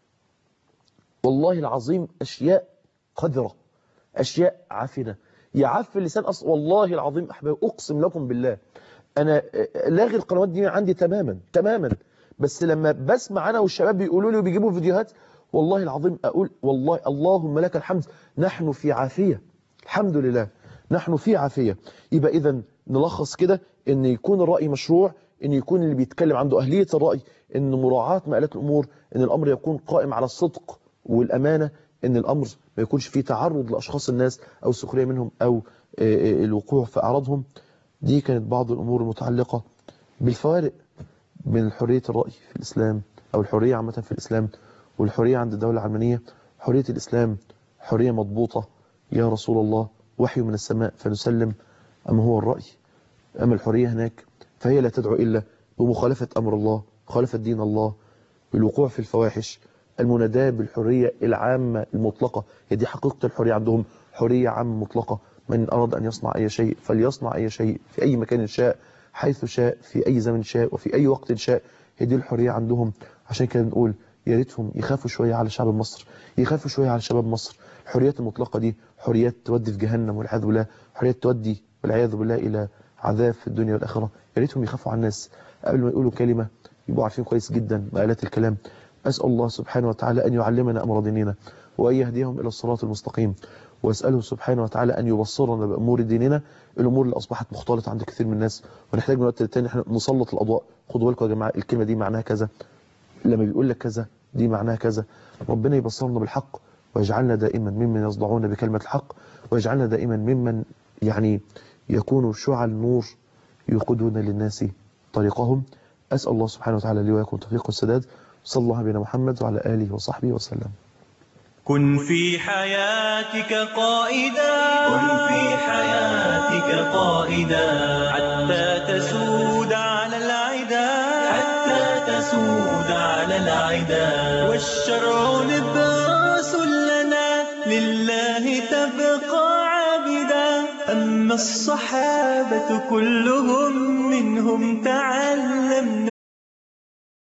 والله العظيم أشياء قذرة أشياء عفنة يعف اللسان أصلا والله العظيم أحبابي أقسم لكم بالله أنا لاغي القنوات دي عندي تماما تماما بس لما بسمع أنا والشباب بيقولوا لي وبيجيبوا فيديوهات والله العظيم أقول والله اللهم لك الحمد نحن في عافية الحمد لله نحن في عافية يبقى إذا نلخص كده أن يكون الرأي مشروع أن يكون اللي بيتكلم عنده أهلية الرأي أن مراعاة مآلات الأمور أن الأمر يكون قائم على الصدق والأمانة أن الأمر ما يكونش فيه تعرض لأشخاص الناس أو السخرية منهم أو الوقوع في أعراضهم دي كانت بعض الأمور المتعلقة بالفوارق بين حرية الرأي في الإسلام أو الحرية عامة في الإسلام والحرية عند الدولة العلمانية حرية الإسلام حرية مضبوطة يا رسول الله وحي من السماء فنسلم أما هو الرأي أما الحرية هناك فهي لا تدعو إلا بمخالفة أمر الله مخالفة دين الله بالوقوع في الفواحش المناداة بالحرية العامة المطلقة هي دي حقيقة الحرية عندهم حرية عامة مطلقة من أراد أن يصنع أي شيء فليصنع أي شيء في أي مكان شاء حيث شاء في أي زمن شاء وفي أي وقت شاء هي دي الحرية عندهم عشان كده نقول يا ريتهم يخافوا شوية على شعب مصر يخافوا شوية على شباب مصر الحريات المطلقة دي حريات تودي في جهنم والعياذ بالله حريات تودي والعياذ بالله إلى عذاب في الدنيا والآخرة يا ريتهم يخافوا على الناس قبل ما يقولوا كلمة يبقوا عارفين كويس جدا مآلات الكلام أسأل الله سبحانه وتعالى أن يعلمنا أمر ديننا وأن يهديهم إلى الصراط المستقيم وأسأله سبحانه وتعالى أن يبصرنا بأمور ديننا الأمور اللي أصبحت مختلطة عند كثير من الناس ونحتاج من وقت للتاني احنا نسلط الأضواء خدوا بالكم يا جماعة الكلمة دي معناها كذا لما بيقول لك كذا دي معناها كذا ربنا يبصرنا بالحق ويجعلنا دائما ممن يصدعون بكلمة الحق ويجعلنا دائما ممن يعني يكون شعل نور يقودون للناس طريقهم أسأل الله سبحانه وتعالى لي ولكم التوفيق والسداد صلى الله على حمد وعلى آله وصحبه وسلم كن في حياتك قائدا كن في حياتك قائدا حتى تسود على العدا حتى تسود على العدا والشرع لباس لنا لله تبقى عابدا أما الصحابة كلهم منهم تعلمنا